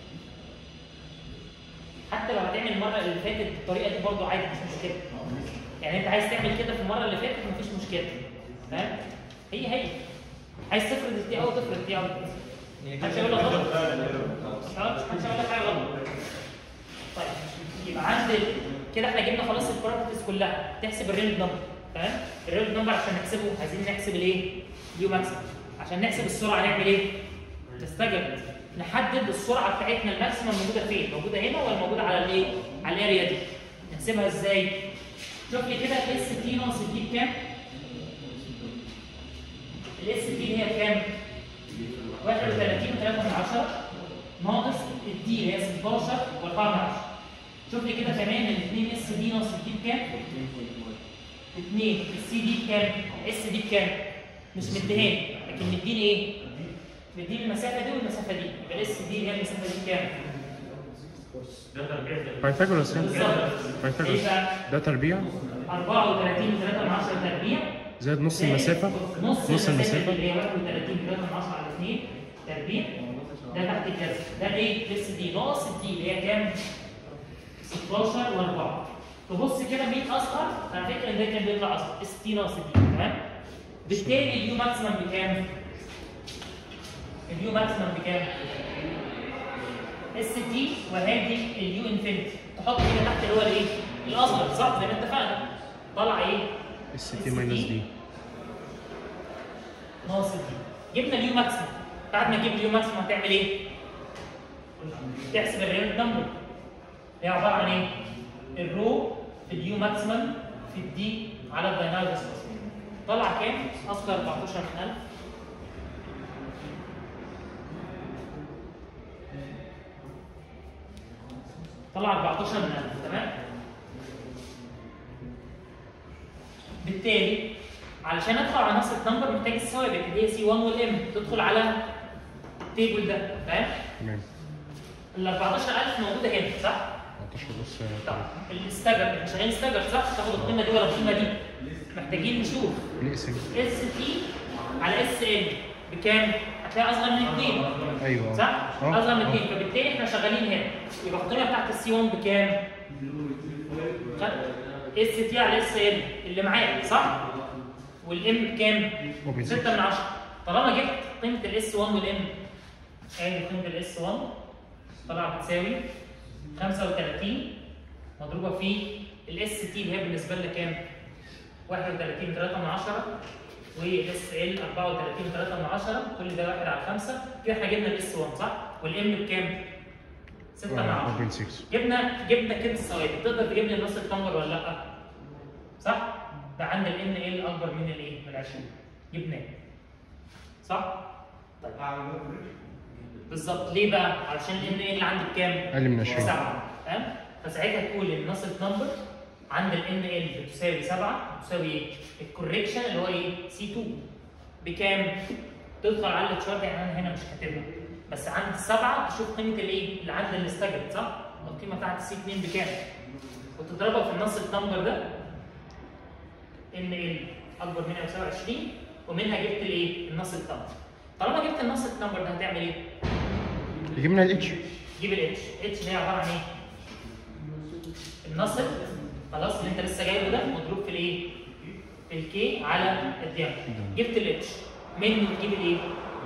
حتى لو هتعمل المره اللي فاتت بالطريقه دي برضه عادي مش مشكله يعني انت عايز تعمل كده في المره اللي فاتت مفيش مشكله فاهم هي هي عايز تفرض التي اوت تفرض التي اوت محدش هيقول لك غلط اه محدش هيقول لك حاجه غلط طيب يبقى عند ال- كده احنا جبنا خلاص البروبرتيز كلها تحسب الرينج نمبر تمام الرينج نمبر عشان نحسبه عايزين نحسب الايه يو ماكسيمم عشان نحسب السرعه نعمل ايه نستجد نحدد السرعه بتاعتنا الماكسيمم موجوده فين موجوده هنا ولا موجوده على الايه على الاريا دي نحسبها ازاي شوف لي كده الاس تي ناقص الدي بكام الاس تي اللي هي بكام 31 و3 من 10 ناقص الدي اللي هي 16 و4 من 10 شوف لي كده كمان الاثنين اس دي ناقص الدي بكام 2 السي دي بكام اس دي بكام مش مديهاني لكن مديني ايه مديني المسافه دي والمسافه دي يبقى الاس دي اللي هي المسافه دي بكام ده تربيع ده بايثاغورس يعني بالظبط بايثاغورس ايه بقى؟ ده تربيع 34 3 من 10 تربيع زائد نص المسافة نص, نص المسافة. اللي هي 31 3 من 10 على 2 تربيع ده تحت الجذر ده ايه؟ لسه دي ناقص دي اللي هي كام؟ 16 و4 تبص كده مين اصغر؟ على فكره ان ده كان بيطلع اصغر اس تي ناقص دي تمام؟ بالتالي اليو ماكسيمم بكام؟ اليو ماكسيمم بكام؟ اس تي وهذه اليو انفينيتي تحط كده تحت اللي هو الايه؟ الاصغر صح زي ما اتفقنا طلع ايه؟ اس تي ماينس دي ناقص دي جبنا اليو ماكسيمم بعد ما تجيب اليو ماكسيمم هتعمل ايه؟ تحسب الريال نمبر هي عباره عن ايه؟ الرو في اليو ماكسيمم في الدي على الدايناميك طلع كام؟ اصغر 14000 طلع 14000 تمام؟ بالتالي علشان ادخل على نص نمبر محتاج الثوابت اللي هي سي 1 والام تدخل على التيبل ده فاهم؟ تمام ال 14000 موجوده هنا صح؟ 14 بص طب الاستجر احنا شغالين استجر صح؟ تاخد القيمه دي ولا القيمه دي؟ محتاجين نشوف نقسم اس تي على اس ال بكام؟ هتلاقي اصغر من 2 ايوه صح؟ اه. اصغر من اه. 2 فبالتالي احنا شغالين هنا يبقى القيمه بتاعت السي 1 بكام؟ اس تي على اس ال اللي معاك صح؟ والام بكام؟ اوبن 6 من 10 طالما جبت قيمه الاس 1 والام ادي قيمه الاس 1 طلع بتساوي 35 مضروبه في الاس تي اللي هي بالنسبه لنا كام؟ 31 3 من 10 والاس ال 34 3 من 10 كل ده 1 على 5 كده احنا جبنا الاس 1 صح؟ والام بكام؟ 6 من 10 اوبن 6 جبنا جبنا كده الثوابت تقدر تجيب لي النص الكامبر ولا لا؟ صح؟ ده عند ال ان ال اكبر من الايه؟ من 20 جبناه صح؟ طيب بالظبط ليه بقى؟ علشان ال ان ال عندي بكام؟ اقل من 20 7 تمام؟ فساعتها تقول ان النص نمبر عند ال ان ال بتساوي 7 بتساوي ايه؟ الكوريكشن اللي هو ايه؟ سي 2 بكام؟ تدخل على التشارت يعني انا هنا مش كاتبها بس عند السبعه تشوف قيمه الايه؟ اللي عند الاستجرد صح؟ القيمه بتاعت السي 2 بكام؟ وتضربها في النص النمبر ده ان ال اكبر منها يساوي 20 ومنها جبت الايه؟ النص النمبر طالما جبت النص النمبر ده هتعمل ايه؟ جبنا الاتش جيب الاتش اتش اللي هي عباره عن ايه؟ النصب خلاص اللي انت لسه جايبه ده مضروب في الايه؟ في الكي على الديامتر جبت الاتش منه تجيب الايه؟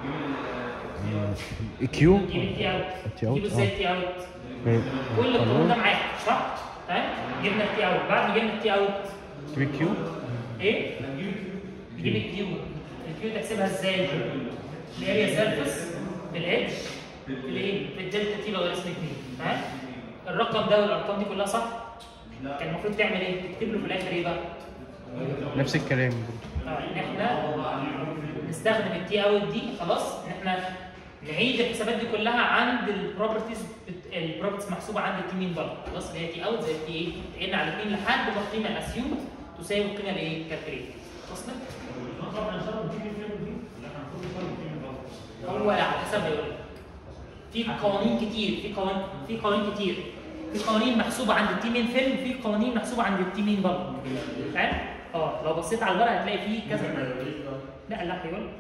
كيو تجيب التي اوت التي اوت، تجيب ازاي اه. التي اوت؟ كل القانون ده معاك صح؟ تمام؟ جبنا التي اوت بعد ما جبنا التي اوت جيب كيو ايه؟ تجيب الكيو الكيو تحسبها ازاي؟ الاريا سيرفيس في الاتش في الايه؟ في الدلتا تي لوغاريتم 2 تمام؟ الرقم ده والارقام دي كلها صح؟ كان المفروض تعمل ايه؟ تكتب له في الاخر ايه بقى؟ نفس الكلام آه، ان احنا نستخدم التي اوت دي خلاص ان احنا نعيد الحسابات دي كلها عند البروبرتيز البروبرتيز محسوبه عند التي مين برضه خلاص اللي هي تي اوت زي التي ايه؟ تعين على 2 لحد ما القيمه الاسيوم تساوي القيمه الايه؟ كالكوليت وصلت؟ طبعا ان شاء الله نجيب الفيلم دي لا احنا المفروض نقارن الفيلم برضه هو على حسب ما يقول لك. في قوانين كتير في قوانين في قوانين كتير في قوانين محسوبه عند التي مين فيلم في قوانين محسوبه عند التي مين برضه فاهم؟ اه لو بصيت على الورقه هتلاقي فيه كذا لا لا هيقول لك.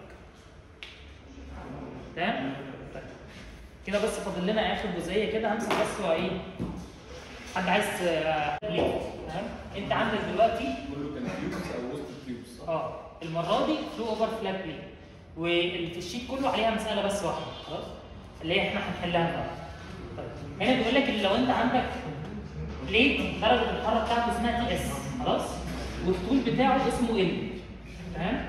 تمام؟ طيب. كده بس فاضل لنا اخر جزئيه كده همسك بس هو ايه؟ حد عايز آه، ليه؟ تمام؟ انت عندك دلوقتي كله كان كيوبس او وسط كيوبس اه المره دي فلو اوفر فلات بلين واللي في الشيت كله عليها مساله بس واحده خلاص اللي هي احنا هنحلها النهارده طيب هنا بيقول لك ان لو انت عندك بليت درجه الحراره بتاعته اسمها تي اس خلاص والطول بتاعه اسمه ال تمام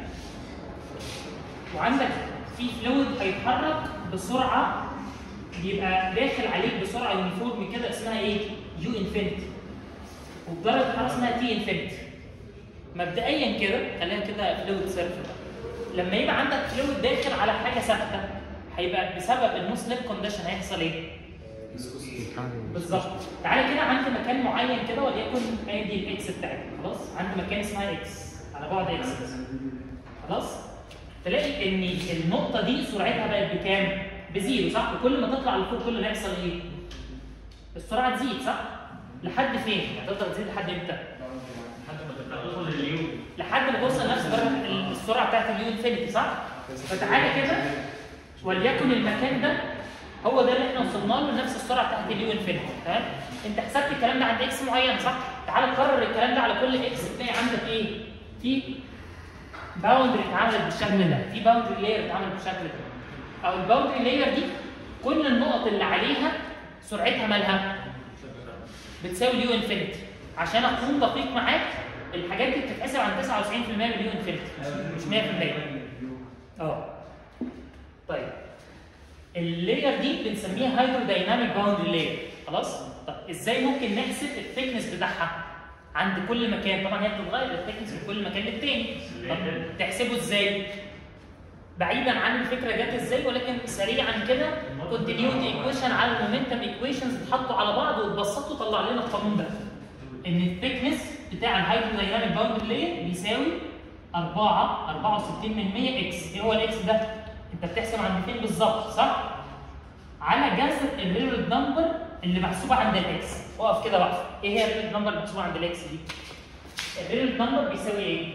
وعندك في فلويد هيتحرك بسرعه بيبقى داخل عليك بسرعه يونيفورم كده اسمها ايه؟ يو انفينيتي وبدرجه الحراره اسمها تي انفينيتي مبدئيا كده خلينا كده فلويد سيرفر لما يبقى عندك فلويد داخل على حاجه ثابته هيبقى بسبب النو سليب كونديشن هيحصل ايه؟ بالظبط تعالى كده عند مكان معين كده وليكن ادي الاكس بتاعتي خلاص عند مكان اسمها اكس على بعد اكس خلاص تلاقي ان النقطه دي سرعتها بقت بكام؟ بزيرو صح؟ وكل ما تطلع لفوق كل ما يحصل ايه؟ السرعه تزيد صح؟ لحد فين؟ هتفضل تزيد لحد امتى؟ لحد ما تبقى توصل لليوم لحد ما توصل نفس درجه السرعه بتاعت اليو انفينيتي صح؟ فتعالى كده وليكن المكان ده هو ده اللي احنا وصلنا له نفس السرعه بتاعت اليو انفينيتي تمام؟ انت حسبت الكلام ده عند اكس معين صح؟ تعالى كرر الكلام ده على كل اكس تلاقي عندك ايه؟ في باوندري اتعملت بالشكل ده، في باوندري لاير اتعملت بالشكل ده. او الباوندري لاير دي كل النقط اللي عليها سرعتها مالها؟ بتساوي اليو انفينيتي عشان اكون دقيق معاك الحاجات دي بتتحسب عن 99% من اليو انفينيتي مش 100% اه طيب اللاير دي بنسميها هايدرودايناميك باوندري لاير خلاص طب ازاي ممكن نحسب الثيكنس بتاعها عند كل مكان طبعا هي بتتغير الثيكنس من كل مكان للتاني طب تحسبه ازاي بعيدا عن الفكره جت ازاي ولكن سريعا كده كونتينيوتي ايكويشن على المومنتم ايكويشنز اتحطوا على بعض واتبسطوا طلع لنا القانون ده ان الثيكنس بتاع الهايدرودايناميك باوندري لاير بيساوي 4 64 من 100 اكس ايه هو الاكس ده؟ انت بتحسب عند فين بالظبط صح؟ على جذر الريلد نمبر اللي محسوبه عند الاكس اقف كده بقى ايه هي الريلد نمبر اللي محسوبه عند الاكس دي؟ الريلد نمبر بيساوي ايه؟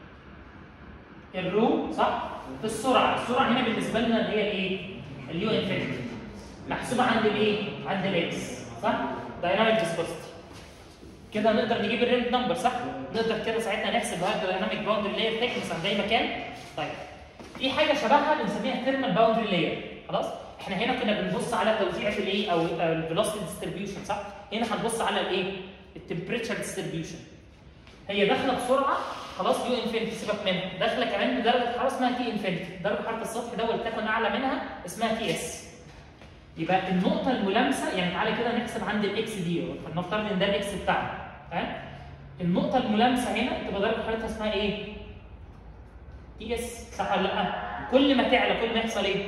الرو صح؟ في السرعه، السرعه هنا بالنسبه لنا اللي هي الايه؟ اليو انفينيتي محسوبه عند الايه؟ عند الاكس صح؟ دايناميك فيسكوستي كده نقدر نجيب الريلد نمبر صح؟ نقدر كده ساعتها نحسب هذا دايناميك باوندري لاير ثيكنس عند اي مكان طيب في حاجه شبهها بنسميها ثيرمال باوندري لاير خلاص؟ احنا هنا كنا بنبص على توزيع الايه او الفيلوسيتي ديستريبيوشن صح؟ هنا هنبص على الايه؟ التمبريتشر ديستريبيوشن هي داخله بسرعه خلاص يو انفينيتي سيبك منها داخله كمان بدرجه حراره اسمها تي انفينيتي درجه حراره السطح ده ولتكن اعلى منها اسمها تي اس يبقى النقطه الملامسه يعني تعالى كده نحسب عند الاكس دي فلنفترض ان ده الاكس بتاعنا تمام النقطه الملامسه هنا تبقى درجه حرارتها اسمها ايه تي اس صح ولا لا كل ما تعلى كل ما يحصل ايه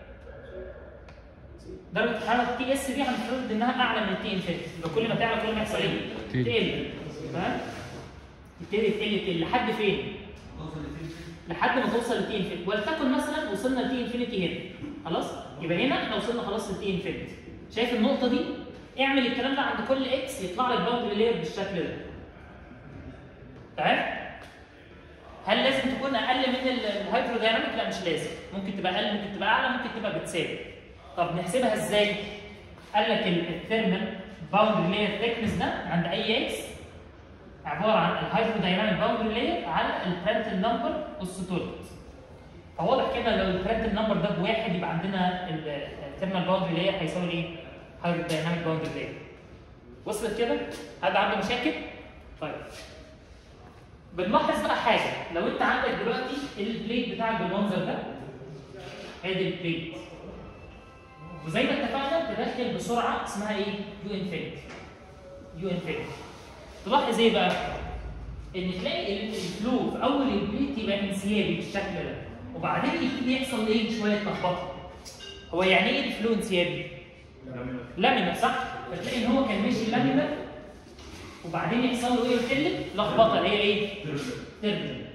درجه حراره تي اس دي هنفترض انها اعلى من التي انفينيتي يبقى كل ما تعلى كل ما يحصل ايه تقل تمام تبتدي تقل تقل لحد فين لحد ما توصل لتي انفينيتي ولتكن مثلا وصلنا لتي انفينيتي هنا خلاص يبقى هنا احنا وصلنا خلاص لتي انفينيتي شايف النقطه دي اعمل الكلام ده عند كل اكس يطلع لك باوندري لاير بالشكل ده تمام هل لازم تكون اقل من الهيدرودايناميك لا مش لازم ممكن تبقى اقل ممكن تبقى اعلى ممكن تبقى بتساوي طب نحسبها ازاي قال لك الثيرمال باوندري لاير ثيكنس ده عند اي اكس عباره عن الهايدرودايناميك باوندري لاير على البرنتل نمبر والستولت فواضح كده لو البرنتل نمبر ده بواحد يبقى عندنا الثيرمال باوندري لاير هيساوي ايه؟ هايدرودايناميك باوندري لاير وصلت كده؟ حد عنده مشاكل؟ طيب بنلاحظ بقى حاجه لو انت عندك دلوقتي البليت بتاعك بالمنظر ده ادي البليت وزي ما اتفقنا تدخل بسرعه اسمها ايه؟ يو انفينيتي يو انفينيتي تلاحظ ايه بقى؟ ان تلاقي الفلو في اول البليت يبقى انسيابي بالشكل ده وبعدين يبتدي يحصل ايه؟ شويه لخبطه هو يعني ايه الفلو انسيابي؟ لامينر صح؟ فتلاقي ان هو كان ماشي لامينر وبعدين يحصل له ايه قلت لك؟ لخبطه اللي هي ايه؟ تربلنت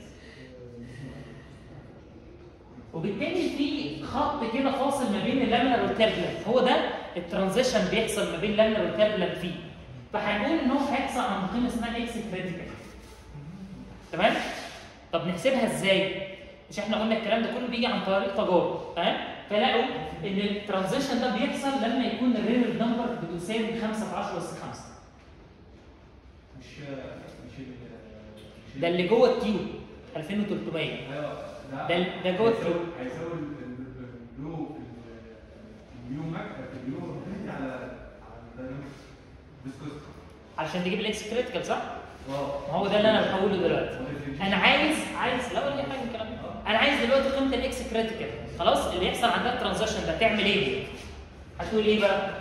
وبالتالي في خط كده فاصل ما بين اللامينر والتربلنت هو ده الترانزيشن بيحصل ما بين اللامينر والتربلنت فيه فهنقول ان هو هيحصل عند قيمه اسمها اكس كريتيكال تمام؟ طب نحسبها ازاي؟ مش احنا قلنا الكلام ده كله بيجي عن طريق تجارب تمام؟ فلقوا ان الترانزيشن ده بيحصل لما يكون الريلر نمبر بتساوي 5 في 10 اس 5 مش مش ال- ده اللي جوه التيوب 2300 ايوه لا. ده ال- ده جوه هيساوي- التيوب هيساوي ال- ال- البلو في ال- البلو ماك البلو ماك على على الدايناميك فيسكوستي علشان تجيب الاكس كريتيكال صح؟ اه ما هو ده اللي انا بحوله دلوقتي انا عايز عايز لا ولا أي حاجه من الكلام ده انا عايز دلوقتي قيمه الاكس كريتيكال خلاص اللي يحصل عندها الترانزيشن ده تعمل ايه؟ هتقول ايه بقى؟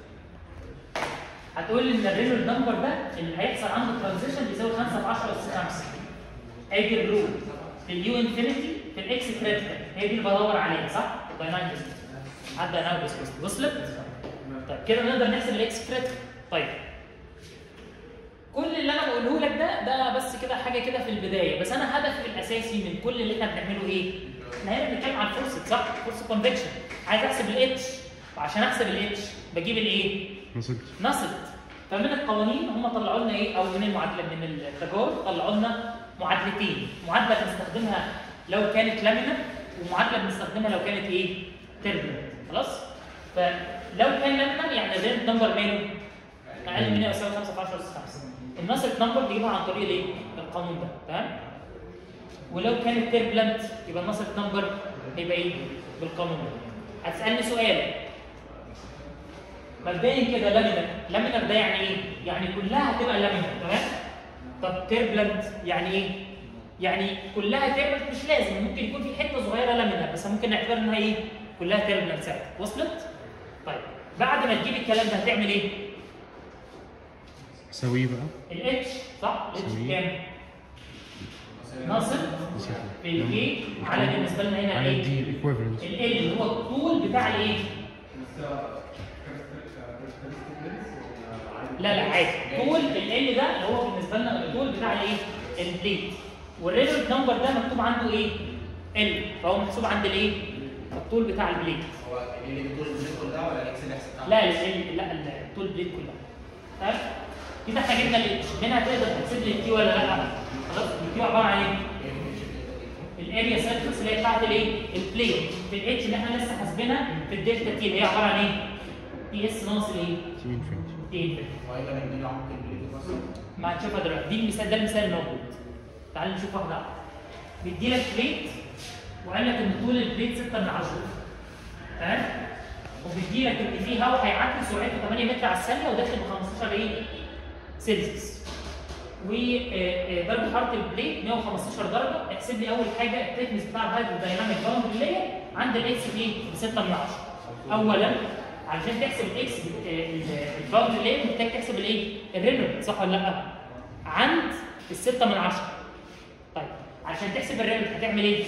هتقول ان الرينولد نمبر ده اللي هيحصل عنده الترانزيشن بيساوي 5 في 10 اس 5 هيجي الرول في اليو انفينيتي في الاكس كريتيكال هي دي اللي بدور عليها صح؟ الدايناميك حد دايناميك وصلت؟ طيب كده نقدر نحسب الاكس كريتيكال طيب كل اللي انا بقوله لك ده ده بس كده حاجه كده في البدايه بس انا هدفي الاساسي من كل اللي احنا بنعمله ايه؟ احنا هنا بنتكلم عن فرصه صح؟ فرصه كونفكشن عايز احسب الاتش وعشان احسب الاتش بجيب الايه؟ وصلت نصت فمن القوانين هم طلعوا لنا ايه او من المعادله من التجارب طلعوا لنا معادلتين معادله بنستخدمها لو كانت لامينا ومعادله بنستخدمها لو كانت ايه تربلنت خلاص فلو كان لامينا يعني الرينت نمبر ماله اقل من 100 يساوي 5 في 10 اس 5 النصت نمبر بيجيبها عن طريق الايه القانون ده تمام ولو كانت تربلنت يبقى النصت نمبر هيبقى ايه بالقانون ده هتسالني سؤال مبدئيا كده لامينر لامينر ده يعني ايه؟ يعني كلها هتبقى لامينر تمام؟ طب تربلنت يعني ايه؟ يعني كلها تربلنت مش لازم ممكن يكون في حته صغيره لامينر بس ممكن نعتبر انها ايه؟ كلها تربلنت ساعتها وصلت؟ طيب بعد ما تجيب الكلام ده هتعمل ايه؟ سويه بقى الاتش صح؟ الاتش سويه. كام؟ ناصب في الايه على بالنسبه لنا هنا على ايه؟ دي ايكويفالنت ال اللي هو الطول بتاع الايه؟ بس characteristic length ولا عادي؟ لا لا عادي طول ال ده اللي هو بالنسبه لنا الطول بتاع الايه؟ البليت والرينولد نمبر ده مكتوب عنده ايه؟ ال فهو محسوب عند الايه؟ الطول بتاع البليت هو اللي بتقول البليت كلها ولا الاكس اللي حسبتها؟ لا ال لا ال- الطول البليت كلها تمام؟ كده احنا جبنا الاتش هنا هتقدر تحسب لي التي ولا لا؟ خلاص التي عباره عن ايه؟ الاريا سيرفيس اللي هي بتاعت الايه؟ البليت في الاتش اللي احنا لسه حاسبينها في الدلتا تي اللي هي عباره عن ايه؟ تي اس ناقص الايه؟ تي انفينيتي تي انفينيتي وهيبقى مديني عمق البليت مثلا ما هنشوفها دلوقتي دي المثال ده المثال الموجود تعال نشوف واحده واحده بيدي لك بليت وقال لك ان طول البليت 6 من 10 تمام وبيدي لك ان في هواء هيعدي سرعته 8 متر على الثانيه وداخل ب 15 ايه سيلسيوس ودرجه حراره البليت 115 درجه احسب لي اول حاجه التكنس بتاع الهايدرودايناميك باوند اللي هي عند الاكس بايه؟ ب 6 من 10 اولا علشان تحسب الاكس الباوند اللي هي محتاج تحسب الايه؟ الرينولد صح ولا لا؟ عند ال 6 من 10 طيب عشان تحسب الرينولد هتعمل ايه؟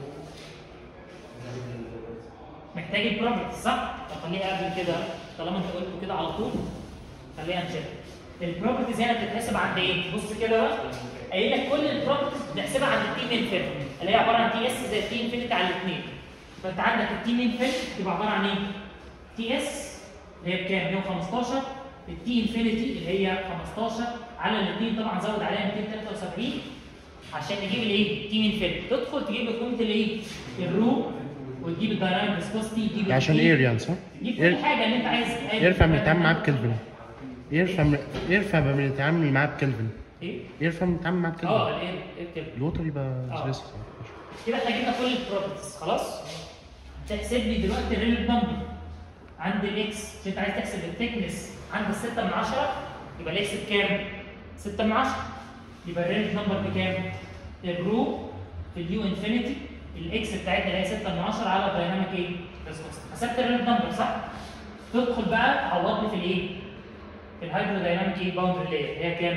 محتاج البروبرتيز صح؟ طب خليها قبل كده طالما انت قلت كده على طول خليها نشوف البروبرتيز هنا بتتحسب عند ايه؟ بص كده بقى قايل لك كل البروبرتيز بنحسبها عند التي مين فيلم اللي هي عباره عن تي اس زائد تي انفينيتي على الاثنين فانت عندك التي مين فيلم تبقى عباره عن ايه؟ تي اس اللي هي بكام؟ 115 التي انفينيتي اللي هي 15 على الاثنين طبعا زود عليها 273 عشان نجيب الايه؟ تي مين فيلم تدخل تجيب قيمه الايه؟ الرو وتجيب الدايناميك فيسكوستي تجيب ده عشان ال T، ايريان صح؟ تجيب كل إير- حاجه اللي انت عايز يرفع من التعامل معاه بكلفن يرفع من يرفع من التعامل معاه بكلفن ايه؟ يرفع من التعامل معاه اه بكلفن الايه ايه كده الوتر يبقى آه. سبيس كده احنا جبنا كل البروبرتيز خلاص تحسب لي دلوقتي الريل نمبر عند الاكس عشان انت عايز تحسب الثيكنس عند ال 6 من 10 يبقى الاكس بكام؟ 6 من 10 يبقى الريل نمبر بكام؟ الرو في اليو انفينيتي الاكس بتاعتنا اللي هي 6 من 10 على الدايناميك ايه؟ ريسبونس حسبت الريل نمبر صح؟ تدخل بقى تعوض لي في الايه؟ في الهايدرودايناميك ايه باوندري لاير اللي هي كام؟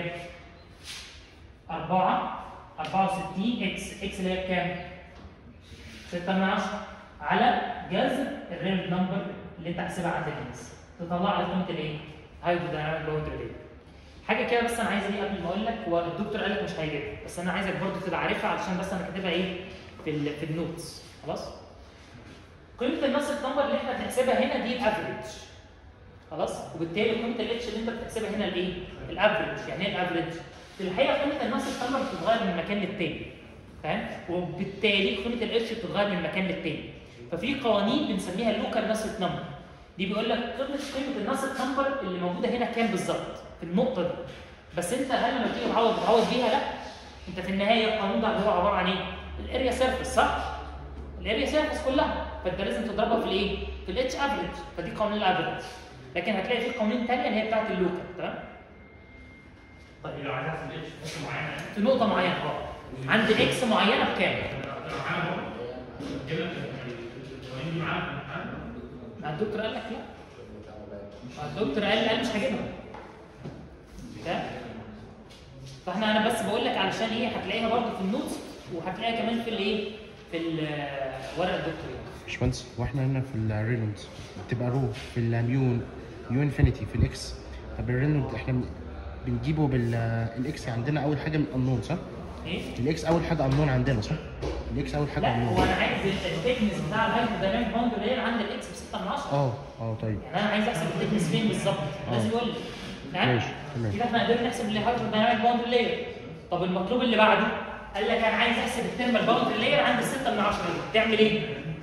4 64 اكس اكس اللي هي بكام؟ 6 من 10 على جذر الريل نمبر اللي انت حاسبها عند الجنس تطلع لك قيمه الايه؟ هايدرودايناميك باوندري لاير حاجه كده بس انا عايز ايه قبل ما اقول لك هو الدكتور قال لك مش هيجيبها بس انا عايزك برضو تبقى عارفها علشان بس انا كاتبها ايه في ال في النوتس خلاص قيمه النص نمبر اللي احنا بنحسبها هنا دي الافريج خلاص وبالتالي قيمه الاتش اللي انت بتحسبها هنا الايه الافريج يعني ايه الافريج في الحقيقه قيمه النص نمبر بتتغير من مكان للتاني فاهم وبالتالي قيمه الاتش بتتغير من مكان للتاني ففي قوانين بنسميها اللوكال نص نمبر دي بيقول لك قيمه قيمه النص نمبر اللي موجوده هنا كام بالظبط في النقطه دي بس انت هل لما تيجي تعوض بتعوض بيها لا انت في النهايه القانون ده هو عباره عن ايه الاريا سيرفيس صح الاريا سيرفيس كلها فانت لازم تضربها في الايه في الاتش افريج فدي قانون الافريج لكن هتلاقي في قوانين ثانيه اللي هي بتاعت اللوكال تمام طيب لو عايز احسب اتش في حته معينه في نقطه معينه اه عند اكس معينه بكام لو معانا اهو جيب لك القوانين دي معانا في الامتحان ما الدكتور قال لك لا ما الدكتور قال قال مش هجيبها فاهم؟ فاحنا انا بس بقول لك علشان ايه هتلاقيها برضه في النوتس وهتلاقيها كمان في الايه في ال- ورق الدكتور يعني باشمهندس واحنا هنا في الرينولدز بتبقى رو في الميو يو انفينيتي في الاكس طب الرينولد احنا بن- بنجيبه بالاكس عندنا اول حاجه من النون صح؟ ايه؟ الاكس اول حاجه امنون عندنا صح؟ الاكس اول حاجه لا هو امنون انا عايز التكنس بتاع الهايبودايناميك باوندري لاير عند الاكس ب 6 من 10 اه اه طيب يعني انا عايز احسب التكنس فين بالظبط لازم يقول لي تمام؟ ماشي، تمام. كده احنا قدرنا نحسب الهايبودايناميك باوندري لاير طب المطلوب اللي بعده قال لك انا عايز احسب الثيرمال باوندري لاير عند 6 من 10 تعمل ايه؟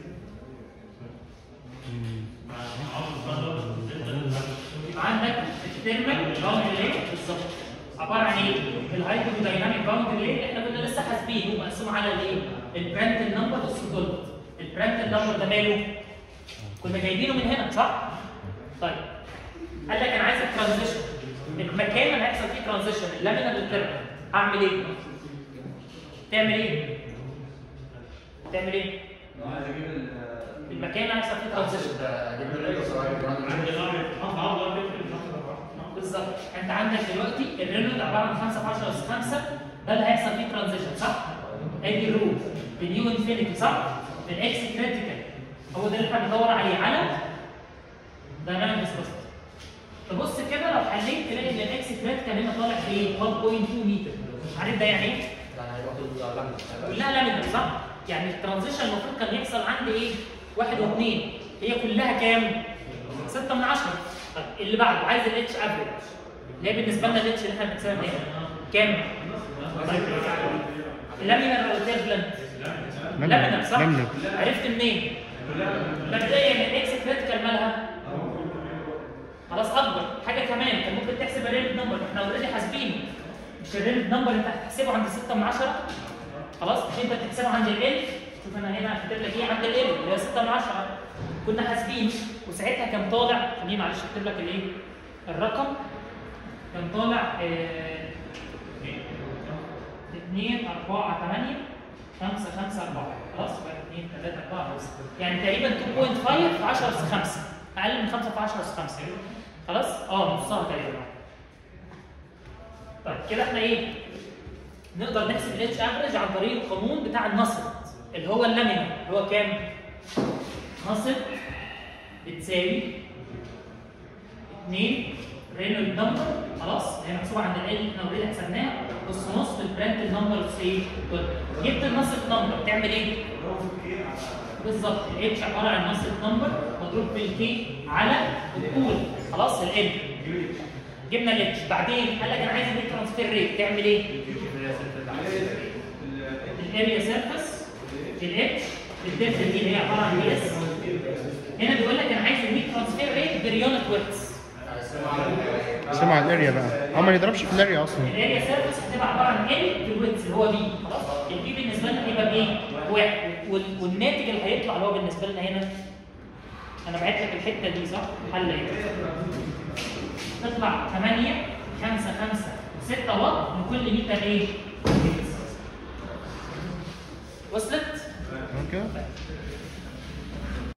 يبقى عندك الثيرمال باوندري لاير بالظبط عباره عن ايه؟ الهايدرودايناميك باوندري لاير احنا كنا لسه حاسبينه مقسوم على الايه؟ البرانتل نمبر والسولفنت البرانتل نمبر ده ماله؟ كنا جايبينه من هنا صح؟ طيب قال لك انا عايز الترانزيشن المكان اللي هيحصل فيه ترانزيشن اللامينا للتيرمال هعمل ايه؟ تعمل ايه؟ تعمل ايه؟ عايز اجيب ال المكان اللي هيحصل فيه ترانزيشن اجيب الريتو سواء بالظبط انت عندك دلوقتي الرينولد عباره عن 5 في 10 اس 5 ده اللي هيحصل فيه ترانزيشن صح؟ ادي الرول باليو انفينيتي صح؟ بالاكس كريتيكال هو ده اللي احنا بندور عليه على دايناميك فيسكوستي تبص كده لو حليت تلاقي ان الاكس كريتيكال هنا طالع بايه؟ 1.2 متر عارف ده يعني ايه؟ يعني هيبقى كله لامدا كلها لامينر صح؟ يعني الترانزيشن المفروض كان يحصل عند ايه؟ واحد واثنين هي كلها كام؟ 6 من 10 طيب اللي بعده عايز الاتش افريج اللي هي بالنسبه لنا الاتش اللي احنا بنحسبها منين؟ كام؟ طيب لامينر ولا تيربلنت؟ لامينر صح؟ لامينر. عرفت منين؟ مبدئيا الاكس كريتيكال مالها؟ خلاص اكبر حاجه كمان كان ممكن تحسب الريلد نمبر احنا اوريدي حاسبينه مش الريلد نمبر انت هتحسبه عند 6 من 10 خلاص مش انت بتحسبه عند ال شوف انا هنا هكتب لك ايه عند ال اللي هي 6 من 10 كنا حاسبين وساعتها كان طالع خليني معلش اكتب لك الايه الرقم كان طالع 2 4 8 5 5 4 خلاص 1 2 3 4 5 يعني تقريبا 2.5 في 10 اس 5 اقل من 5 في 10 اس 5 خلاص اه نصها تقريبا طيب كده احنا ايه نقدر نحسب الاتش افريج عن طريق القانون بتاع النصب اللي هو اللامينا اللي هو كام؟ نصب بتساوي 2 رينولد نمبر خلاص هي محسوبه عند ال احنا اوريدي حسبناها نص نص في البرانت نمبر في ايه؟ جبت النصب نمبر تعمل ايه؟ بالظبط الاتش عباره عن نصب نمبر مضروب في الكي على الطول خلاص ال جبنا الاتش بعدين قال لك انا عايز الهيت ترانسفير ريت تعمل ايه؟ الاريا سيرفيس الاتش الدلتا دي اللي هي عباره عن بي اس هنا بيقول لك انا عايز الهيت ترانسفير ريت بريونت ويتس سمع الاريا بقى هو ما يضربش في الاريا اصلا الاريا سيرفيس هتبقى عباره عن ال في الويتس اللي هو بي خلاص البي بالنسبه لنا هيبقى بايه؟ واحد وال- والناتج اللي هيطلع اللي هو بالنسبه لنا هنا انا بعت لك الحته دي صح؟ حل ايه؟ تطلع 8 5 5 6 واط لكل متر ايه؟ وصلت؟ اوكي